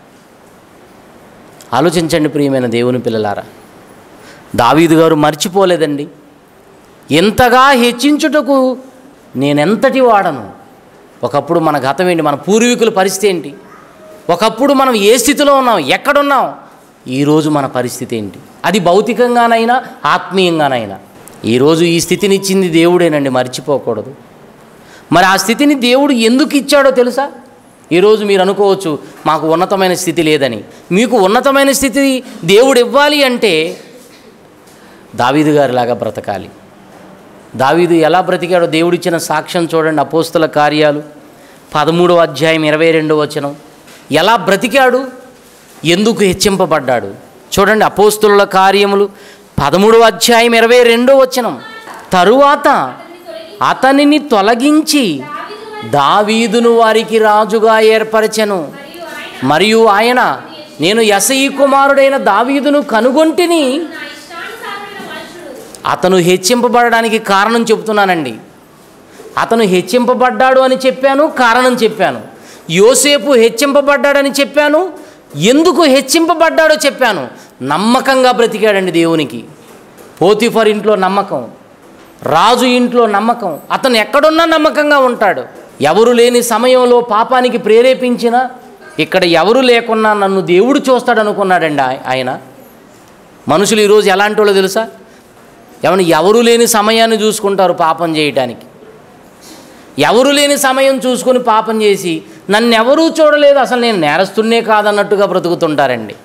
ఆలోచించండి ప్రియమైన దేవుని పిల్లలారా దావీదు గారు మర్చిపోలేదండి ఎంతగా హెచ్చించుటకు నేనెంతటి వాడను ఒకప్పుడు మన గతం ఏంటి మన పూర్వీకుల పరిస్థితి ఏంటి ఒకప్పుడు మనం ఏ స్థితిలో ఉన్నాం ఎక్కడున్నాం ఈరోజు మన పరిస్థితి ఏంటి అది భౌతికంగానైనా ఆత్మీయంగానైనా ఈరోజు ఈ స్థితిని ఇచ్చింది దేవుడేనండి మర్చిపోకూడదు మరి ఆ స్థితిని దేవుడు ఎందుకు ఇచ్చాడో తెలుసా ఈరోజు మీరు అనుకోవచ్చు మాకు ఉన్నతమైన స్థితి లేదని మీకు ఉన్నతమైన స్థితి దేవుడు ఇవ్వాలి అంటే దావీదు గారిలాగా బ్రతకాలి దావీదు ఎలా బ్రతికాడో దేవుడిచ్చిన సాక్ష్యం చూడండి అపోస్తుల కార్యాలు పదమూడవ అధ్యాయం ఇరవై రెండవ వచనం ఎలా బ్రతికాడు ఎందుకు హెచ్చింపబడ్డాడు చూడండి అపోస్తుల కార్యములు పదమూడవ అధ్యాయం ఇరవై రెండవ వచనం తరువాత అతనిని తొలగించి దావీదును వారికి రాజుగా ఏర్పరచెను మరియు ఆయన నేను యసయి కుమారుడైన దావీదును కనుగొంటిని నా ఇష్టానుసారమైన మనుషుడు అతను హెచ్చింపబడడానికి కారణం చెబుతున్నానండి అతను హెచ్చింపబడ్డాడు అని చెప్పాను కారణం చెప్పాను యోసేపు హెచ్చింపబడ్డాడని చెప్పాను ఎందుకు హెచ్చింపబడ్డాడో చెప్పాను నమ్మకంగా బ్రతికాడండి దేవునికి పోతిఫర్ ఇంట్లో నమ్మకం రాజు ఇంట్లో నమ్మకం అతను ఎక్కడున్నా నమ్మకంగా ఉంటాడు ఎవరు లేని సమయంలో పాపానికి ప్రేరేపించిన ఇక్కడ ఎవరు లేకున్నా నన్ను దేవుడు చూస్తాడు అనుకున్నాడండి ఆయ- ఆయన మనుషులు ఈరోజు ఎలాంటి వాళ్ళో తెలుసా ఏమన్నా ఎవరు లేని సమయాన్ని చూసుకుంటారు పాపం చేయటానికి ఎవరు లేని సమయం చూసుకొని పాపం చేసి నన్ను ఎవరూ చూడలేదు అసలు నేను నేరస్తున్నే కాదన్నట్టుగా బ్రతుకుతుంటారండి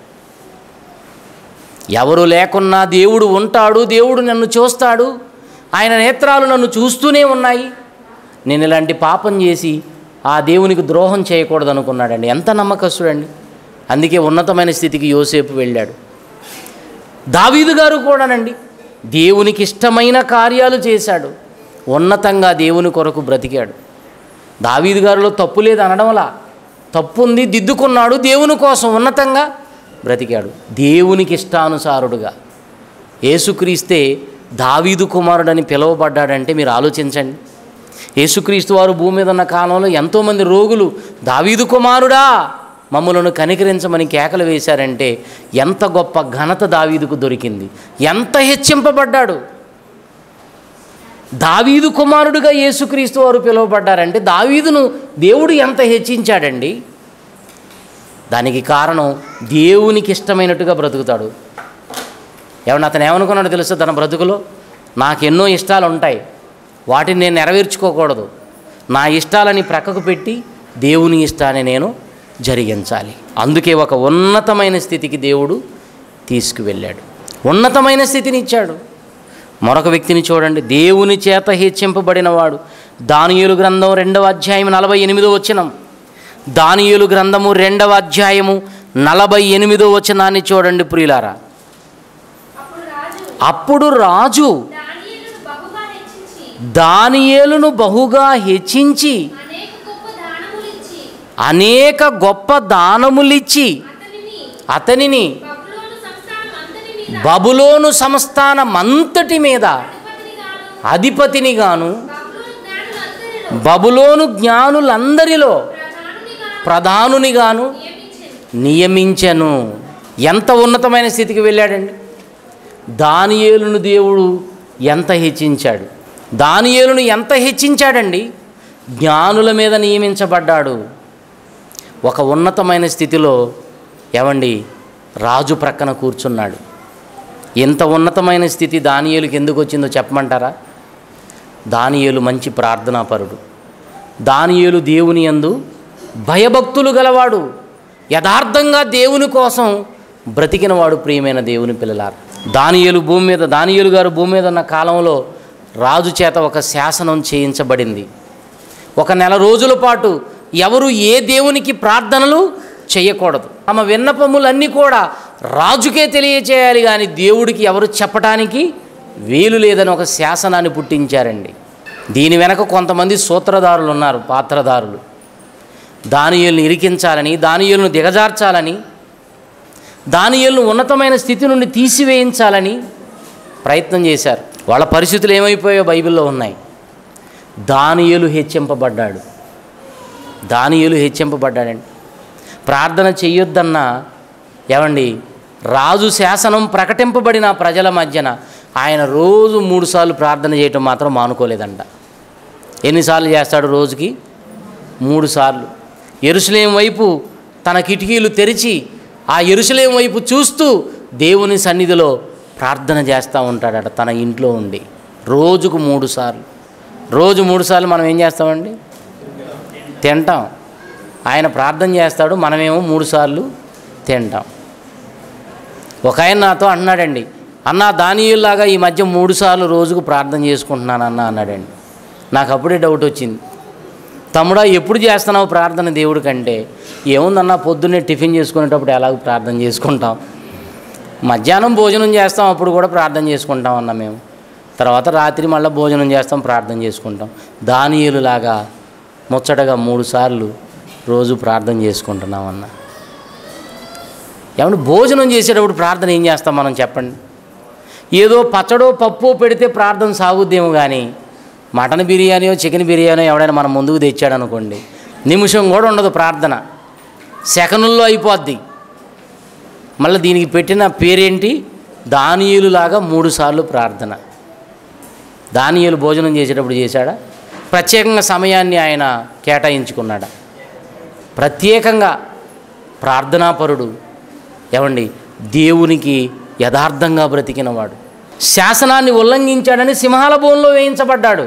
ఎవరు లేకున్నా దేవుడు ఉంటాడు దేవుడు నన్ను చూస్తాడు ఆయన నేత్రాలు నన్ను చూస్తూనే ఉన్నాయి నేను ఇలాంటి పాపం చేసి ఆ దేవునికి ద్రోహం చేయకూడదు అనుకున్నాడండి ఎంత నమ్మకస్తుడండి అందుకే ఉన్నతమైన స్థితికి యోసేపు వెళ్ళాడు దావీదు గారు కూడానండి దేవునికి ఇష్టమైన కార్యాలు చేశాడు ఉన్నతంగా దేవుని కొరకు బ్రతికాడు దావీదు గారిలో తప్పు లేదు అనడంలా తప్పు ఉంది దిద్దుకున్నాడు దేవుని కోసం ఉన్నతంగా బ్రతికాడు దేవునికి ఇష్టానుసారుడుగా యేసుక్రీస్తే దావీదు కుమారుడని పిలువబడ్డాడంటే మీరు ఆలోచించండి యేసుక్రీస్తు వారు భూమి మీద ఉన్న కాలంలో ఎంతోమంది రోగులు దావీదు కుమారుడా మమ్ములను కనికరించమని కేకలు వేశారంటే ఎంత గొప్ప ఘనత దావీదుకు దొరికింది ఎంత హెచ్చింపబడ్డాడు దావీదు కుమారుడుగా యేసుక్రీస్తు వారు పిలువబడ్డారంటే దావీదును దేవుడు ఎంత హెచ్చించాడండి దానికి కారణం దేవునికి ఇష్టమైనట్టుగా బ్రతుకుతాడు ఏమన్నా అతను ఏమనుకున్నాడో తెలుసు తన బ్రతుకులో నాకు ఎన్నో ఇష్టాలు ఉంటాయి వాటిని నేను నెరవేర్చుకోకూడదు నా ఇష్టాలని ప్రక్కకు పెట్టి దేవుని ఇష్టాన్ని నేను జరిగించాలి అందుకే ఒక ఉన్నతమైన స్థితికి దేవుడు తీసుకువెళ్ళాడు ఉన్నతమైన స్థితిని ఇచ్చాడు మరొక వ్యక్తిని చూడండి దేవుని చేత హెచ్చింపబడినవాడు దానియేలు గ్రంథం రెండవ అధ్యాయం నలభై ఎనిమిదో వచనం దానియేలు గ్రంథము రెండవ అధ్యాయము నలభై ఎనిమిదో వచనాన్ని చూడండి ప్రియులారా అప్పుడు రాజు అప్పుడు రాజు దానియేలును బహుగా హెచ్చించి దానియేలును బహుగా హెచ్చించి అనేక గొప్ప దానములిచ్చి అనేక గొప్ప దానములిచ్చి అతనిని అతనిని బబులోను సంస్థానం అంతటి మీద బబులోను సంస్థానమంతటి మీద అధిపతినిగాను అధిపతినిగాను బబులోను జ్ఞానులందరిలో బబులోను జ్ఞానులందరిలో ప్రధానునిగాను ప్రధానునిగాను నియమించెను నియమించెను ఎంత ఉన్నతమైన స్థితికి వెళ్ళాడండి దానియేలును దేవుడు ఎంత హెచ్చించాడు దానియేలును ఎంత హెచ్చించాడండి జ్ఞానుల మీద నియమించబడ్డాడు ఒక ఉన్నతమైన స్థితిలో ఏమండి రాజు ప్రక్కన కూర్చున్నాడు ఎంత ఉన్నతమైన స్థితి దానియేలుకి ఎందుకు వచ్చిందో చెప్పమంటారా దానియేలు మంచి ప్రార్థనాపరుడు దానియేలు దేవుని యందు భయభక్తులు గలవాడు యథార్థంగా దేవుని కోసం బ్రతికినవాడు ప్రియమైన దేవుని పిల్లలారు దానియేలు భూమి మీద దానియేలు గారు భూమి మీద ఉన్న కాలంలో రాజు చేత ఒక శాసనం చేయించబడింది ఒక నెల రోజుల పాటు ఎవరు ఏ దేవునికి ప్రార్థనలు చేయకూడదు తమ విన్నపములన్నీ కూడా రాజుకే తెలియచేయాలి కానీ దేవుడికి ఎవరు చెప్పటానికి వీలు లేదని ఒక శాసనాన్ని పుట్టించారండి దీని వెనక కొంతమంది సూత్రధారులు ఉన్నారు పాత్రధారులు దానియేలును ఇరికించాలని దానియేలును దిగజార్చాలని దానియేలును ఉన్నతమైన స్థితి నుండి తీసివేయించాలని ప్రయత్నం చేశారు వాళ్ళ పరిస్థితులు ఏమైపోయాయో బైబిల్లో ఉన్నాయి దానియేలు హెచ్చింపబడ్డాడు దానియేలు హెచ్చింపబడ్డాడండి ప్రార్థన చెయ్యొద్దన్న ఏమండి రాజు శాసనం ప్రకటింపబడిన ప్రజల మధ్యన ఆయన రోజు మూడుసార్లు ప్రార్థన చేయటం మాత్రం మానుకోలేదంట ఎన్నిసార్లు చేస్తాడు రోజుకి మూడు సార్లు ఎరుసలేం వైపు తన కిటికీలు తెరిచి ఆ ఎరుసలేం వైపు చూస్తూ దేవుని సన్నిధిలో ప్రార్థన చేస్తూ ఉంటాడట తన ఇంట్లో ఉండి రోజుకు మూడు సార్లు రోజు మూడు సార్లు మనం ఏం చేస్తామండి తింటాం ఆయన ప్రార్థన చేస్తాడు మనమేమో మూడు సార్లు తింటాం ఒక ఆయన నాతో అన్నాడండి అన్న దానియుల్లాగా ఈ మధ్య మూడు సార్లు రోజుకు ప్రార్థన చేసుకుంటున్నాను అన్న అన్నాడండి నాకు అప్పుడే డౌట్ వచ్చింది తమ్ముడా ఎప్పుడు చేస్తున్నావు ప్రార్థన దేవుడి కంటే ఏముందన్నా పొద్దున్నే టిఫిన్ చేసుకునేటప్పుడు ఎలాగో ప్రార్థన చేసుకుంటాం మధ్యాహ్నం భోజనం చేస్తాం అప్పుడు కూడా ప్రార్థన చేసుకుంటాం అన్న మేము తర్వాత రాత్రి మళ్ళీ భోజనం చేస్తాం ప్రార్థన చేసుకుంటాం దానియులులాగా ముచ్చటగా మూడు సార్లు రోజు ప్రార్థన చేసుకుంటున్నాం అన్న ఏమంటే భోజనం చేసేటప్పుడు ప్రార్థన ఏం చేస్తాం మనం చెప్పండి ఏదో పచ్చడో పప్పు పెడితే ప్రార్థన సాగుద్దేమో కానీ మటన్ బిర్యానీయో చికెన్ బిర్యానీయో ఎవడైనా మన ముందుకు తెచ్చాడు అనుకోండి నిమిషం కూడా ఉండదు ప్రార్థన సెకనుల్లో అయిపోద్ది మళ్ళీ దీనికి పెట్టిన పేరేంటి దానియులులాగా మూడు సార్లు ప్రార్థన దానియులు భోజనం చేసేటప్పుడు చేశాడా ప్రత్యేకంగా సమయాన్ని ఆయన కేటాయించుకున్నాడా ప్రత్యేకంగా ప్రార్థనాపరుడు ఏమండి దేవునికి యథార్థంగా బ్రతికినవాడు శాసనాన్ని ఉల్లంఘించాడని సింహాల బోన్లో వేయించబడ్డాడు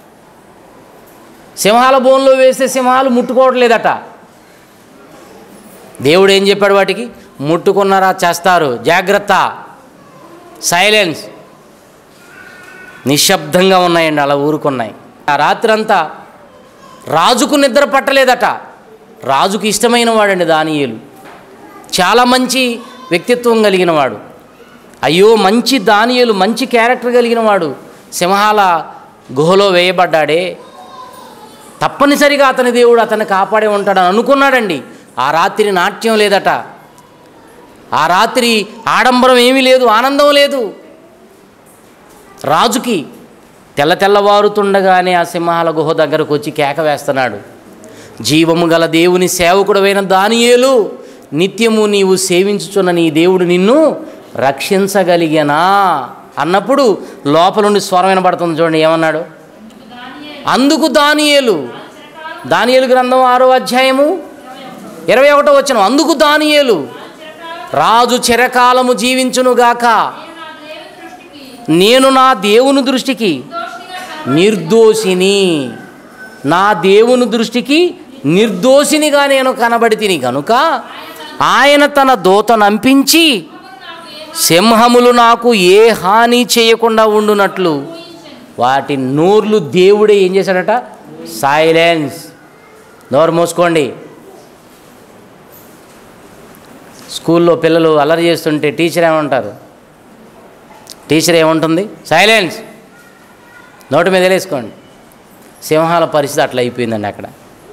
సింహాల బోన్లో వేస్తే సింహాలు ముట్టుకోవట్లేదట దేవుడు ఏం చెప్పాడు వాటికి ముట్టుకున్నారా చేస్తారు జాగ్రత్త సైలెన్స్ నిశ్శబ్దంగా ఉన్నాయండి అలా ఊరుకున్నాయి ఆ రాత్రంతా రాజుకు నిద్ర పట్టలేదట రాజుకు ఇష్టమైన వాడండి దానియేలు చాలా మంచి వ్యక్తిత్వం కలిగిన వాడు అయ్యో మంచి దానియేలు మంచి క్యారెక్టర్ కలిగిన వాడు సింహాల గుహలో వేయబడ్డాడే తప్పనిసరిగా అతని దేవుడు అతన్ని కాపాడే ఉంటాడని అనుకున్నాడండి ఆ రాత్రి నాట్యం లేదట ఆ రాత్రి ఆడంబరం ఏమీ లేదు ఆనందం లేదు రాజుకి తెల్ల తెల్లవారుతుండగానే ఆ సింహాల గుహ దగ్గరకు వచ్చి కేక వేస్తున్నాడు జీవము గల దేవుని సేవకుడమైన దానియేలు నిత్యము నీవు సేవించుచున్న నీ దేవుడు నిన్ను రక్షించగలిగనా అన్నప్పుడు లోపల నుండి స్వరం వినబడుతుంది చూడండి ఏమన్నాడు అందుకు దానియేలు దానియేలు గ్రంథం ఆరో అధ్యాయము ఇరవై ఒకటో వచ్చిన అందుకు దానియేలు రాజు చిరకాలము జీవించునుగాక నేను నా దేవుని దృష్టికి నిర్దోషిని నా దేవుని దృష్టికి నిర్దోషినిగా నేను కనబడి తిని గనుక ఆయన తన దూత నంపించి సింహములు నాకు ఏ హాని చేయకుండా ఉండునట్లు వాటి నోర్లు దేవుడే ఏం చేశాడట సైలెన్స్ నోరు మూసుకోండి స్కూల్లో పిల్లలు అల్లరి చేస్తుంటే టీచర్ ఏమంటారు టీచర్ ఏముంటుంది సైలెన్స్ నోటి మీద వేసుకోండి సింహాల పరిస్థితి అట్లా అయిపోయిందండి అక్కడ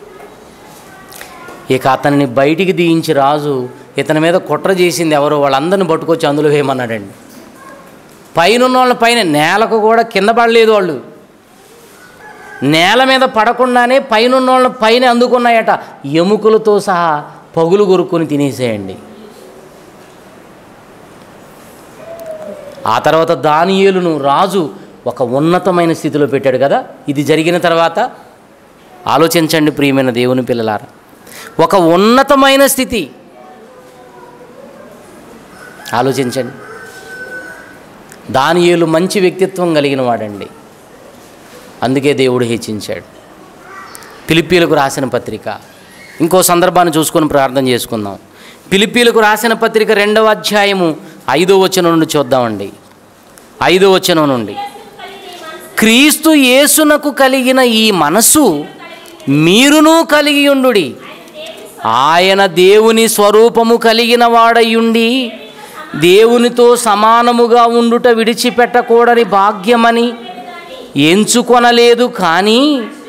ఇక అతనిని బయటికి దీయించి రాజు ఇతని మీద కుట్ర చేసింది ఎవరో వాళ్ళందరిని పట్టుకొచ్చి అందులో వేయమన్నాడండి పైన ఉన్న వాళ్ళ పైన నేలకు కూడా కింద పడలేదు వాళ్ళు నేల మీద పడకుండానే పైన ఉన్న వాళ్ళ పైన అందుకున్నాయట ఎముకలతో సహా పగులు కొరుక్కొని తినేసేయండి ఆ తర్వాత దానియేలును రాజు ఒక ఉన్నతమైన స్థితిలో పెట్టాడు కదా ఇది జరిగిన తర్వాత ఆలోచించండి ప్రియమైన దేవుని పిల్లలారా ఒక ఉన్నతమైన స్థితి ఆలోచించండి దానియేలు మంచి వ్యక్తిత్వం కలిగిన వాడండి అందుకే దేవుడు హెచ్చించాడు పిలిపీలకు రాసిన పత్రిక ఇంకో సందర్భాన్ని చూసుకొని ప్రార్థన చేసుకుందాం పిలిపీలకు రాసిన పత్రిక రెండవ అధ్యాయము ఐదో వచనం నుండి చూద్దామండి ఐదో వచనం నుండి క్రీస్తు యేసునకు కలిగిన ఈ మనసు మీరును కలిగి ఉండుడి ఆయన దేవుని స్వరూపము కలిగిన వాడయుండి దేవునితో సమానముగా ఉండుట విడిచిపెట్టకూడని భాగ్యమని ఎంచుకొనలేదు కానీ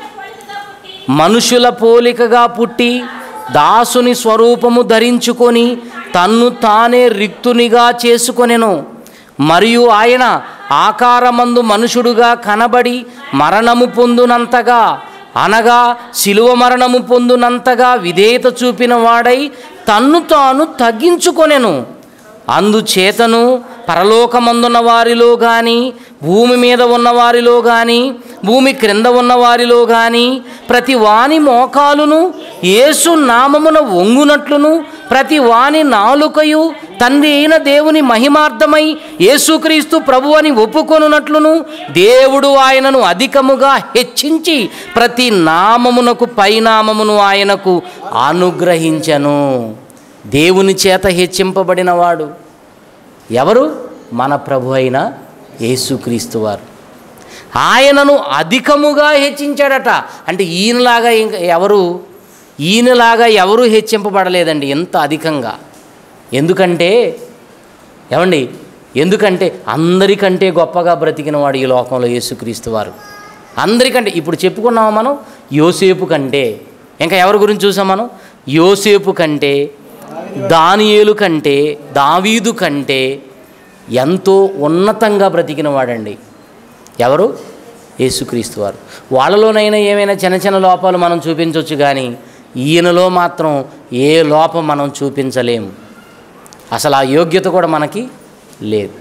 మనుషుల పోలికగా పుట్టి దాసుని స్వరూపము ధరించుకొని తన్ను తానే రిక్తునిగా చేసుకొనెను మరియు ఆయన ఆకారమందు మనుషుడుగా కనబడి మరణము పొందునంతగా అనగా శిలువ మరణము పొందునంతగా విధేయత చూపిన వాడై తన్ను తాను తగ్గించుకొనెను అందుచేతను పరలోకమందున్న వారిలో కానీ భూమి మీద ఉన్న వారిలో కానీ భూమి క్రింద ఉన్న వారిలో కానీ ప్రతి వాని మోకాలును యేసు నామమున వంగునట్లును ప్రతి వాని నాలుకయు తండ్రి అయిన దేవుని మహిమార్థమై యేసుక్రీస్తు ప్రభు అని ఒప్పుకొనున్నట్లును దేవుడు ఆయనను అధికముగా హెచ్చించి ప్రతి నామమునకు పైనామమును ఆయనకు అనుగ్రహించను దేవుని చేత హెచ్చింపబడినవాడు ఎవరు మన ప్రభు అయిన యేసుక్రీస్తు వారు ఆయనను అధికముగా హెచ్చించాడట అంటే ఈయనలాగా ఇంకా ఎవరు ఈయనలాగా ఎవరు హెచ్చింపబడలేదండి ఎంత అధికంగా ఎందుకంటే ఏమండి ఎందుకంటే అందరికంటే గొప్పగా బ్రతికిన వాడు ఈ లోకంలో యేసుక్రీస్తు వారు అందరికంటే ఇప్పుడు చెప్పుకున్నామా మనం యోసేపు కంటే ఇంకా ఎవరి గురించి చూసాం మనం యోసేపు కంటే దానియేలు కంటే దావీదు కంటే ఎంతో ఉన్నతంగా బ్రతికిన వాడండి ఎవరు యేసుక్రీస్తు వారు వాళ్ళలోనైనా ఏమైనా చిన్న చిన్న లోపాలు మనం చూపించవచ్చు కానీ ఈయనలో మాత్రం ఏ లోపం మనం చూపించలేము అసలు ఆ యోగ్యత కూడా మనకి లేదు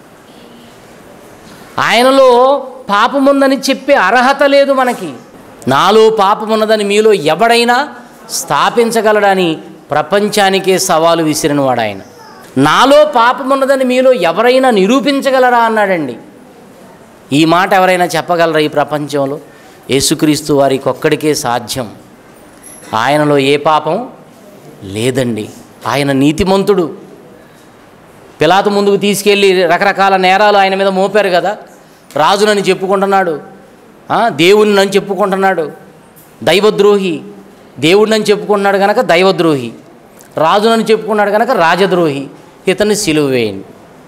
ఆయనలో పాపముందని చెప్పే అర్హత లేదు మనకి నాలో పాపమున్నదని మీలో ఎవడైనా స్థాపించగలడని ప్రపంచానికే సవాలు విసిరినవాడు ఆయన నాలో పాపమున్నదని మీలో ఎవరైనా నిరూపించగలరా అన్నాడండి ఈ మాట ఎవరైనా చెప్పగలరా ఈ ప్రపంచంలో యేసుక్రీస్తు వారికి ఒక్కడికే సాధ్యం ఆయనలో ఏ పాపం లేదండి ఆయన నీతిమంతుడు పిలాతు ముందుకు తీసుకెళ్ళి రకరకాల నేరాలు ఆయన మీద మోపారు కదా రాజునని చెప్పుకుంటున్నాడు ఆ, దేవుణ్ణి అని చెప్పుకుంటున్నాడు దైవద్రోహి దేవుడినని చెప్పుకుంటున్నాడు కనుక దైవద్రోహి రాజునని చెప్పుకున్నాడు కనుక రాజద్రోహి ఇతన్ని సిలువ వేయండి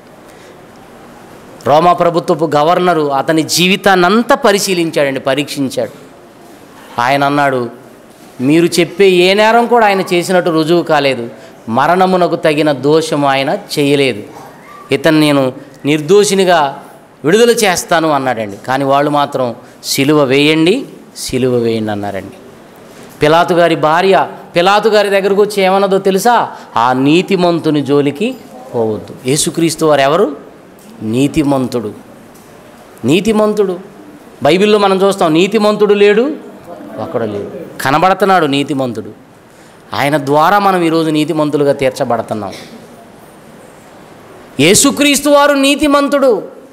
రోమా ప్రభుత్వపు గవర్నరు అతని జీవితాన్నంతా పరిశీలించాడండి పరీక్షించాడు ఆయన అన్నాడు మీరు చెప్పే ఏ నేరం కూడా ఆయన చేసినట్టు రుజువు కాలేదు మరణమునకు తగిన దోషం ఆయన చేయలేదు ఇతను నేను నిర్దోషినిగా విడుదల చేస్తాను అన్నాడండి కానీ వాళ్ళు మాత్రం సిలువ వేయండి సిలువ వేయండి అన్నారండి పిలాతు గారి భార్య పిలాతు గారి దగ్గరకు వచ్చి ఏమన్నదో తెలుసా ఆ నీతిమంతుని జోలికి పోవద్దు యేసుక్రీస్తు వారు ఎవరు నీతిమంతుడు నీతిమంతుడు బైబిల్లో మనం చూస్తాం నీతిమంతుడు లేడు ఒక్కడు లేడు కనబడుతున్నాడు నీతిమంతుడు ఆయన ద్వారా మనం ఈరోజు నీతిమంతులుగా తీర్చబడుతున్నాం యేసుక్రీస్తు వారు నీతిమంతుడు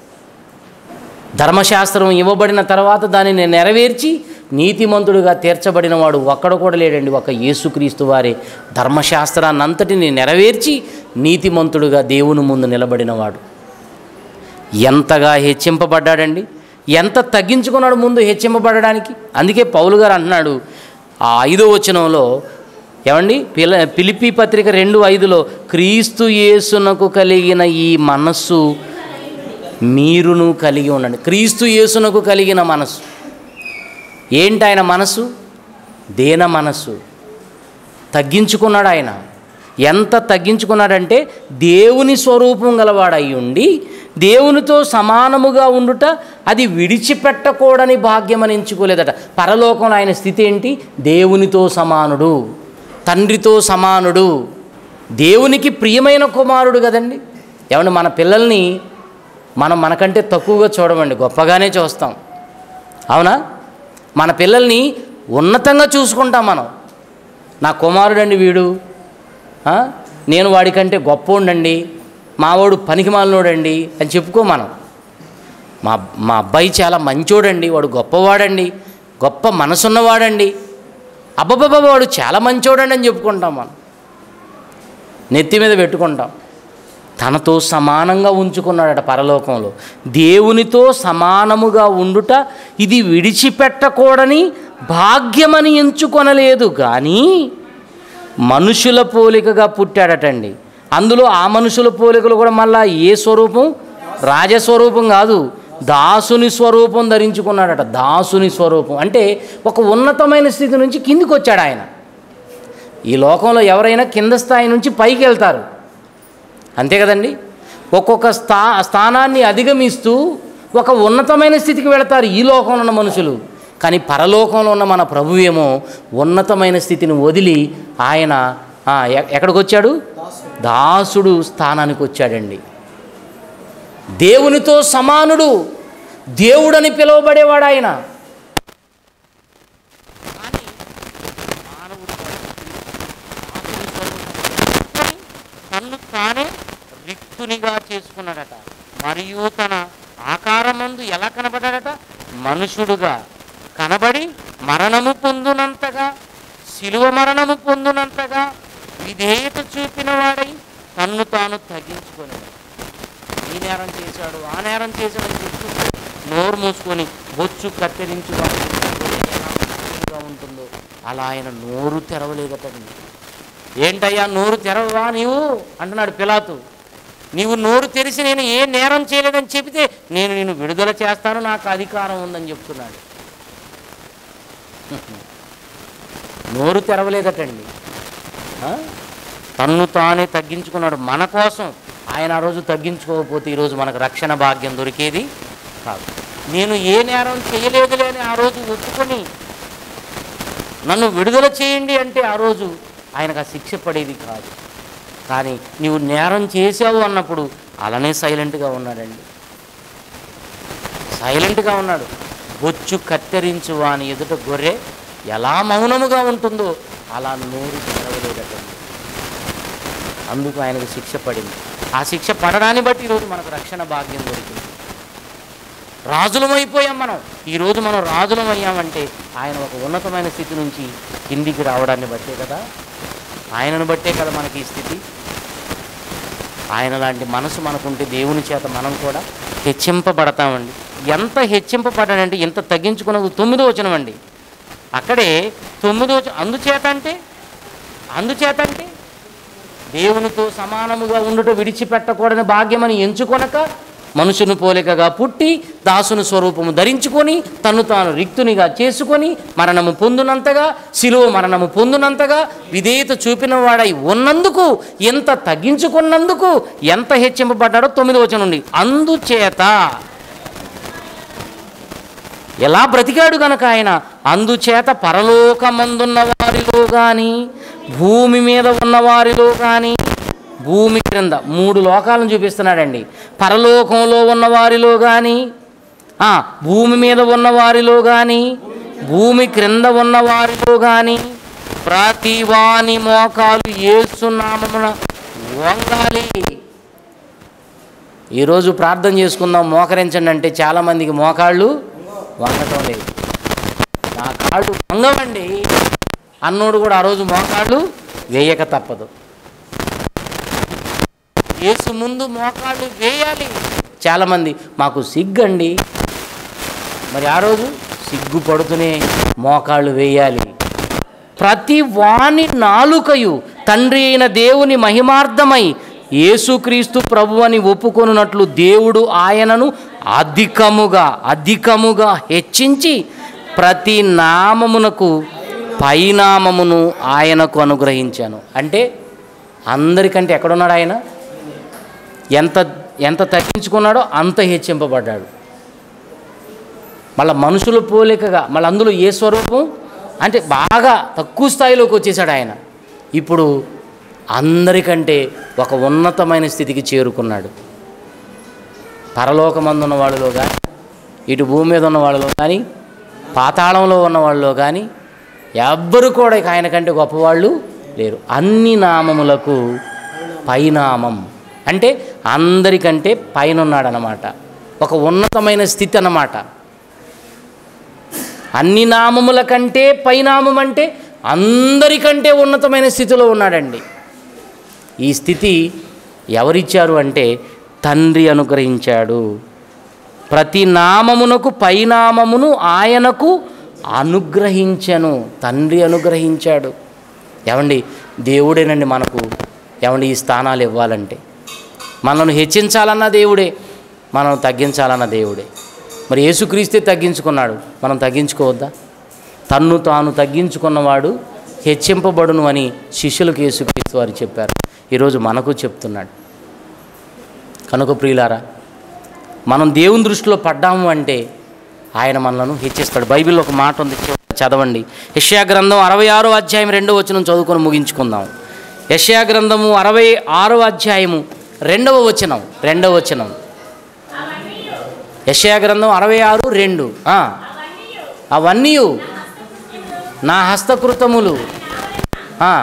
ధర్మశాస్త్రం ఇవ్వబడిన తర్వాత దానిని నెరవేర్చి నీతిమంతుడుగా తీర్చబడిన వాడు ఒక్కడు కూడా లేడండి ఒక యేసుక్రీస్తు వారే ధర్మశాస్త్రాన్ని అంతటిని నెరవేర్చి నీతిమంతుడుగా దేవుని ముందు నిలబడినవాడు ఎంతగా హెచ్చింపబడ్డాడండి ఎంత తగ్గించుకున్నాడు ముందు హెచ్చింపబడడానికి అందుకే పౌలు గారు అంటున్నాడు ఆ ఐదో వచనంలో ఏమండి పిల పిలిపి పత్రిక రెండు ఐదులో క్రీస్తు యేసునకు కలిగిన ఈ మనస్సు మీరును కలిగి ఉండండి క్రీస్తు యేసునకు కలిగిన మనస్సు ఏంటి ఆయన మనస్సు దేన మనస్సు తగ్గించుకున్నాడు ఆయన ఎంత తగ్గించుకున్నాడంటే దేవుని స్వరూపం గలవాడై ఉండి దేవునితో సమానముగా ఉండుట అది విడిచిపెట్టకూడని భాగ్యమని ఎంచుకోలేదట పరలోకంలో ఆయన స్థితి ఏంటి దేవునితో సమానుడు తండ్రితో సమానుడు దేవునికి ప్రియమైన కుమారుడు కదండి ఏమండి మన పిల్లల్ని మనం మనకంటే తక్కువగా చూడమండి గొప్పగానే చూస్తాం అవునా మన పిల్లల్ని ఉన్నతంగా చూసుకుంటాం మనం నా కుమారుడండి వీడు ఆ? నేను వాడికంటే గొప్పోండండి మావాడు పనికిమాలినోడండి అని చెప్పుకో మనం మా మా అబ్బాయి చాలా మంచోడండి వాడు గొప్పవాడండి గొప్ప మనసున్నవాడండి అబ్బబ్బబ్బ వాడు చాలా మంచోడండి అని చెప్పుకుంటాం మనం నెత్తి మీద పెట్టుకుంటాం తనతో సమానంగా ఉంచుకున్నాడట పరలోకంలో దేవునితో సమానముగా ఉండుట ఇది విడిచిపెట్టకూడని భాగ్యమని ఎంచుకొనలేదు కానీ మనుషుల పోలికగా పుట్టాడటండి అందులో ఆ మనుషుల పోలికలు కూడా మళ్ళా ఏ స్వరూపం రాజస్వరూపం కాదు దాసుని స్వరూపం ధరించుకున్నాడట దాసుని స్వరూపం అంటే ఒక ఉన్నతమైన స్థితి నుంచి కిందికి వచ్చాడు ఆయన ఈ లోకంలో ఎవరైనా కింద స్థాయి నుంచి పైకి వెళ్తారు అంతే కదండి ఒక్కొక్క స్థా స్థానాన్ని అధిగమిస్తూ ఒక ఉన్నతమైన స్థితికి వెళతారు ఈ లోకంలో ఉన్న మనుషులు కానీ పరలోకంలో ఉన్న మన ప్రభు ఏమో ఉన్నతమైన స్థితిని వదిలి ఆయన ఆ, ఎ- ఎక్కడికి వచ్చాడు దాసుడు స్థానానికి వచ్చాడండి దేవునితో సమానుడు దేవుడని పిలువబడేవాడు ఆయన తన్ను తానే రిక్తునిగా చేసుకున్నాడట మరియు తన ఆకారమందు ఎలా కనబడ్డాడట మనుషుడుగా కనబడి మరణము పొందునంతగా శిలువ మరణము పొందునంతగా విధేయత చూపిన వాడై తన్ను తాను తగ్గించుకున్నాడు ఈ నేరం చేశాడు ఆ నేరం చేశాడని చెప్తుంటే నోరు మూసుకొని బొచ్చు కత్తిరించుగా ఉంటుందో అలా ఆయన నోరు తెరవలేదటండి ఏంటయ్యా నోరు తెరవవా నీవు అంటున్నాడు పిలాతు నీవు నోరు తెరిచి నేను ఏ నేరం చేయలేదని చెబితే నేను నిన్ను విడుదల చేస్తాను నాకు అధికారం ఉందని చెప్తున్నాడు నోరు తెరవలేదటండి ఆ? తన్ను తానే తగ్గించుకున్నాడు మన కోసం ఆయన ఆ రోజు తగ్గించుకోకపోతే ఈరోజు మనకు రక్షణ భాగ్యం దొరికేది కాదు నేను ఏ నేరం చేయలేదులే అని ఆ రోజు ఒప్పుకొని నన్ను విడుదల చేయండి అంటే ఆ రోజు ఆయనకు ఆ శిక్ష పడేది కాదు కానీ నీవు నేరం చేసావు అన్నప్పుడు అలానే సైలెంట్గా ఉన్నాడండి సైలెంట్గా ఉన్నాడు బొచ్చు కత్తిరించు వాని ఎదుట గొర్రె ఎలా మౌనముగా ఉంటుందో అలా నోరు తెరవలేదటండి అందుకు ఆయనకు శిక్ష పడింది ఆ శిక్ష పడడాన్ని బట్టి ఈరోజు మనకు రక్షణ భాగ్యం దొరికింది రాజులమైపోయాం మనం ఈరోజు మనం రాజులం అయ్యామంటే ఆయన ఒక ఉన్నతమైన స్థితి నుంచి కిందికి రావడాన్ని బట్టే కదా ఆయనను బట్టే కదా మనకి ఈ స్థితి ఆయన లాంటి మనసు మనకుంటే దేవుని చేత మనం కూడా హెచ్చింపబడతామండి ఎంత హెచ్చింపబడ్డాడంటే ఎంత తగ్గించుకున్నది తొమ్మిదో వచనం అండి అక్కడే తొమ్మిదో వచనం అందుచేత అంటే అందుచేత అంటే దేవునితో సమానముగా ఉండుట విడిచిపెట్టకూడని భాగ్యమని ఎంచుకొనక మనుషుని పోలికగా పుట్టి దాసుని స్వరూపము ధరించుకొని తను తాను రిక్తునిగా చేసుకొని మరణము పొందునంతగా శిలువ మరణము పొందునంతగా విధేయత చూపిన వాడై ఉన్నందుకు ఎంత తగ్గించుకున్నందుకు ఎంత హెచ్చింపబడ్డాడో తొమ్మిది వచనం నుండి అందుచేత ఎలా బ్రతికాడు గనక ఆయన అందుచేత పరలోకమందున్న వారిలో కానీ భూమి మీద ఉన్న వారిలో కానీ భూమి క్రింద మూడు లోకాలను చూపిస్తున్నాడండి పరలోకంలో ఉన్న వారిలో కానీ ఆ, భూమి మీద ఉన్న వారిలో కానీ భూమి క్రింద ఉన్న వారిలో కానీ ప్రతి వాని మోకాలు ఏసునామమున వంగాలి ఈరోజు ప్రార్థన చేసుకుందాం మోకరించండి అంటే చాలామందికి మోకాళ్ళు వంగటం లేదు నా కాళ్ళు వంగవండి అన్నోడు కూడా ఆ రోజు మోకాళ్ళు వేయక తప్పదు యేసు ముందు మోకాళ్ళు వేయాలి చాలామంది మాకు సిగ్గండి మరి ఆ రోజు సిగ్గు పడుతూనే మోకాళ్ళు వేయాలి ప్రతి వాని నాలుకయు తండ్రి అయిన దేవుని మహిమార్థమై యేసుక్రీస్తు ప్రభు అని ఒప్పుకొనున్నట్లు దేవుడు ఆయనను అధికముగా అధికముగా హెచ్చించి ప్రతి నామమునకు పైనామమును ఆయనకు అనుగ్రహించాను అంటే అందరికంటే ఎక్కడున్నాడు ఆయన ఎంత ఎంత తగ్గించుకున్నాడో అంత హెచ్చింపబడ్డాడు మళ్ళీ మనుషుల పోలికగా మళ్ళీ అందులో ఏ స్వరూపం అంటే బాగా తక్కువ స్థాయిలోకి వచ్చేసాడు ఆయన ఇప్పుడు అందరికంటే ఒక ఉన్నతమైన స్థితికి చేరుకున్నాడు పరలోకమందున్న వాళ్ళలో కానీ ఇటు భూమి మీద ఉన్న వాళ్ళలో కానీ పాతాళంలో ఉన్న వాళ్ళలో కానీ ఎవ్వరు కూడా ఇక ఆయన కంటే గొప్పవాళ్ళు లేరు అన్ని నామములకు పైనామం అంటే అందరికంటే పైన ఉన్నాడనమాట ఒక ఉన్నతమైన స్థితి అన్నమాట అన్ని నామముల కంటే పైనామం అంటే అందరికంటే ఉన్నతమైన స్థితిలో ఉన్నాడండి ఈ స్థితి ఎవరిచ్చారు అంటే తండ్రి అనుగ్రహించాడు ప్రతి నామమునకు పైనామమును ఆయనకు అనుగ్రహించను తండ్రి అనుగ్రహించాడు ఏమండి దేవుడేనండి మనకు ఏమండి ఈ స్థానాలు ఇవ్వాలంటే మనల్ని హెచ్చించాలన్న దేవుడే మనం తగ్గించాలన్న దేవుడే మరి యేసుక్రీస్తే తగ్గించుకున్నాడు మనం తగ్గించుకోవద్దా తన్ను తాను తగ్గించుకున్నవాడు హెచ్చింపబడును అని శిష్యులకు యేసుక్రీస్తు వారు చెప్పారు ఈరోజు మనకు చెప్తున్నాడు కనుక ప్రియులారా మనం దేవుని దృష్టిలో పడ్డాము అంటే ఆయన మనలను హెచ్చిస్తాడు బైబిల్లో ఒక మాట ఉంది చదవండి యష్యా గ్రంథం అరవై ఆరో అధ్యాయం రెండో వచనం చదువుకొని ముగించుకుందాం యష్యా గ్రంథము అరవై ఆరో అధ్యాయము రెండవ వచనం రెండవ వచనం యష్యా గ్రంథం అరవై ఆరు రెండు ఆ. అవన్నీ నా హస్తకృతములు ఆ.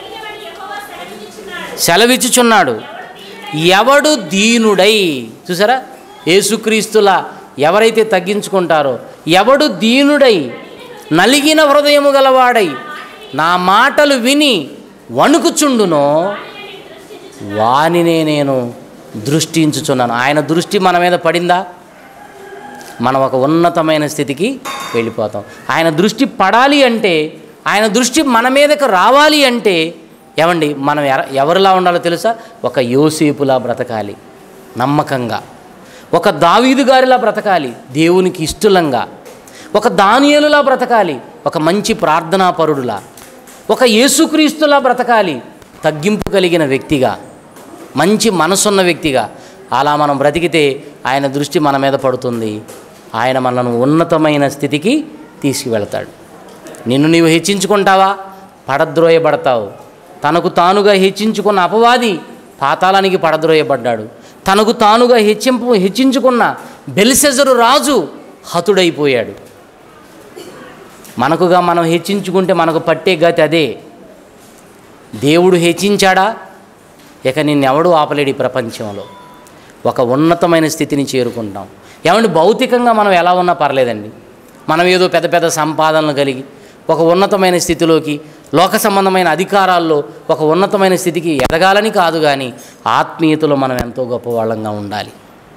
సెలవిచ్చుచున్నాడు ఎవడు దీనుడై చూసారా యేసుక్రీస్తులా ఎవరైతే తగ్గించుకుంటారో ఎవడు దీనుడై నలిగిన హృదయము గలవాడై నా మాటలు విని వణుకుచుండునో వానినే నేను దృష్టించుచున్నాను ఆయన దృష్టి మన మీద పడిందా మనం ఒక ఉన్నతమైన స్థితికి వెళ్ళిపోతాం ఆయన దృష్టి పడాలి అంటే ఆయన దృష్టి మన మీదకు రావాలి అంటే ఏమండి మనం ఎర ఎవరిలా ఉండాలో తెలుసా ఒక యోసేపులా బ్రతకాలి నమ్మకంగా ఒక దావీదు గారిలా బ్రతకాలి దేవునికి ఇష్టలంగా ఒక దానియేలులా బ్రతకాలి ఒక మంచి ప్రార్థనాపరుడులా ఒక యేసుక్రీస్తులా బ్రతకాలి తగ్గింపు కలిగిన వ్యక్తిగా మంచి మనసున్న వ్యక్తిగా అలా మనం బ్రతికితే ఆయన దృష్టి మన మీద పడుతుంది ఆయన మనను ఉన్నతమైన స్థితికి తీసుకువెళ్తాడు నిన్ను నీవు హెచ్చించుకుంటావా పడద్రోయబడతావు తనకు తానుగా హెచ్చించుకున్న అపవాది పాతాళానికి పడద్రోయబడ్డాడు తనకు తానుగా హెచ్చింపు హెచ్చించుకున్న బెల్సెజరు రాజు హతుడైపోయాడు మనకుగా మనం హెచ్చించుకుంటే మనకు పట్టే గతి అదే దేవుడు హెచ్చించాడా ఇక నిన్నెవడూ ఆపలేడు ఈ ప్రపంచంలో ఒక ఉన్నతమైన స్థితిని చేరుకుంటాం ఏమంటే భౌతికంగా మనం ఎలా ఉన్నా పర్లేదండి మనం ఏదో పెద్ద పెద్ద సంపాదనలు కలిగి ఒక ఉన్నతమైన స్థితిలోకి లోక సంబంధమైన అధికారాల్లో ఒక ఉన్నతమైన స్థితికి ఎదగాలని కాదు కానీ ఆత్మీయతలో మనం ఎంతో గొప్పవాళ్ళంగా ఉండాలి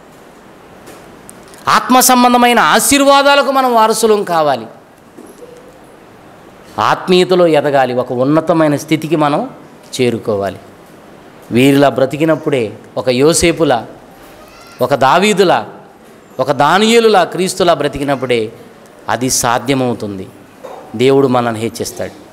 ఆత్మ సంబంధమైన ఆశీర్వాదాలకు మనం వారసులం కావాలి ఆత్మీయతలో ఎదగాలి ఒక ఉన్నతమైన స్థితికి మనం చేరుకోవాలి వీరిలా బ్రతికినప్పుడే ఒక యోసేపులా ఒక దావీదులా ఒక దానియేలులా క్రీస్తులా బ్రతికినప్పుడే అది సాధ్యమవుతుంది దేవుడు మనల్ని హెచ్చిస్తాడు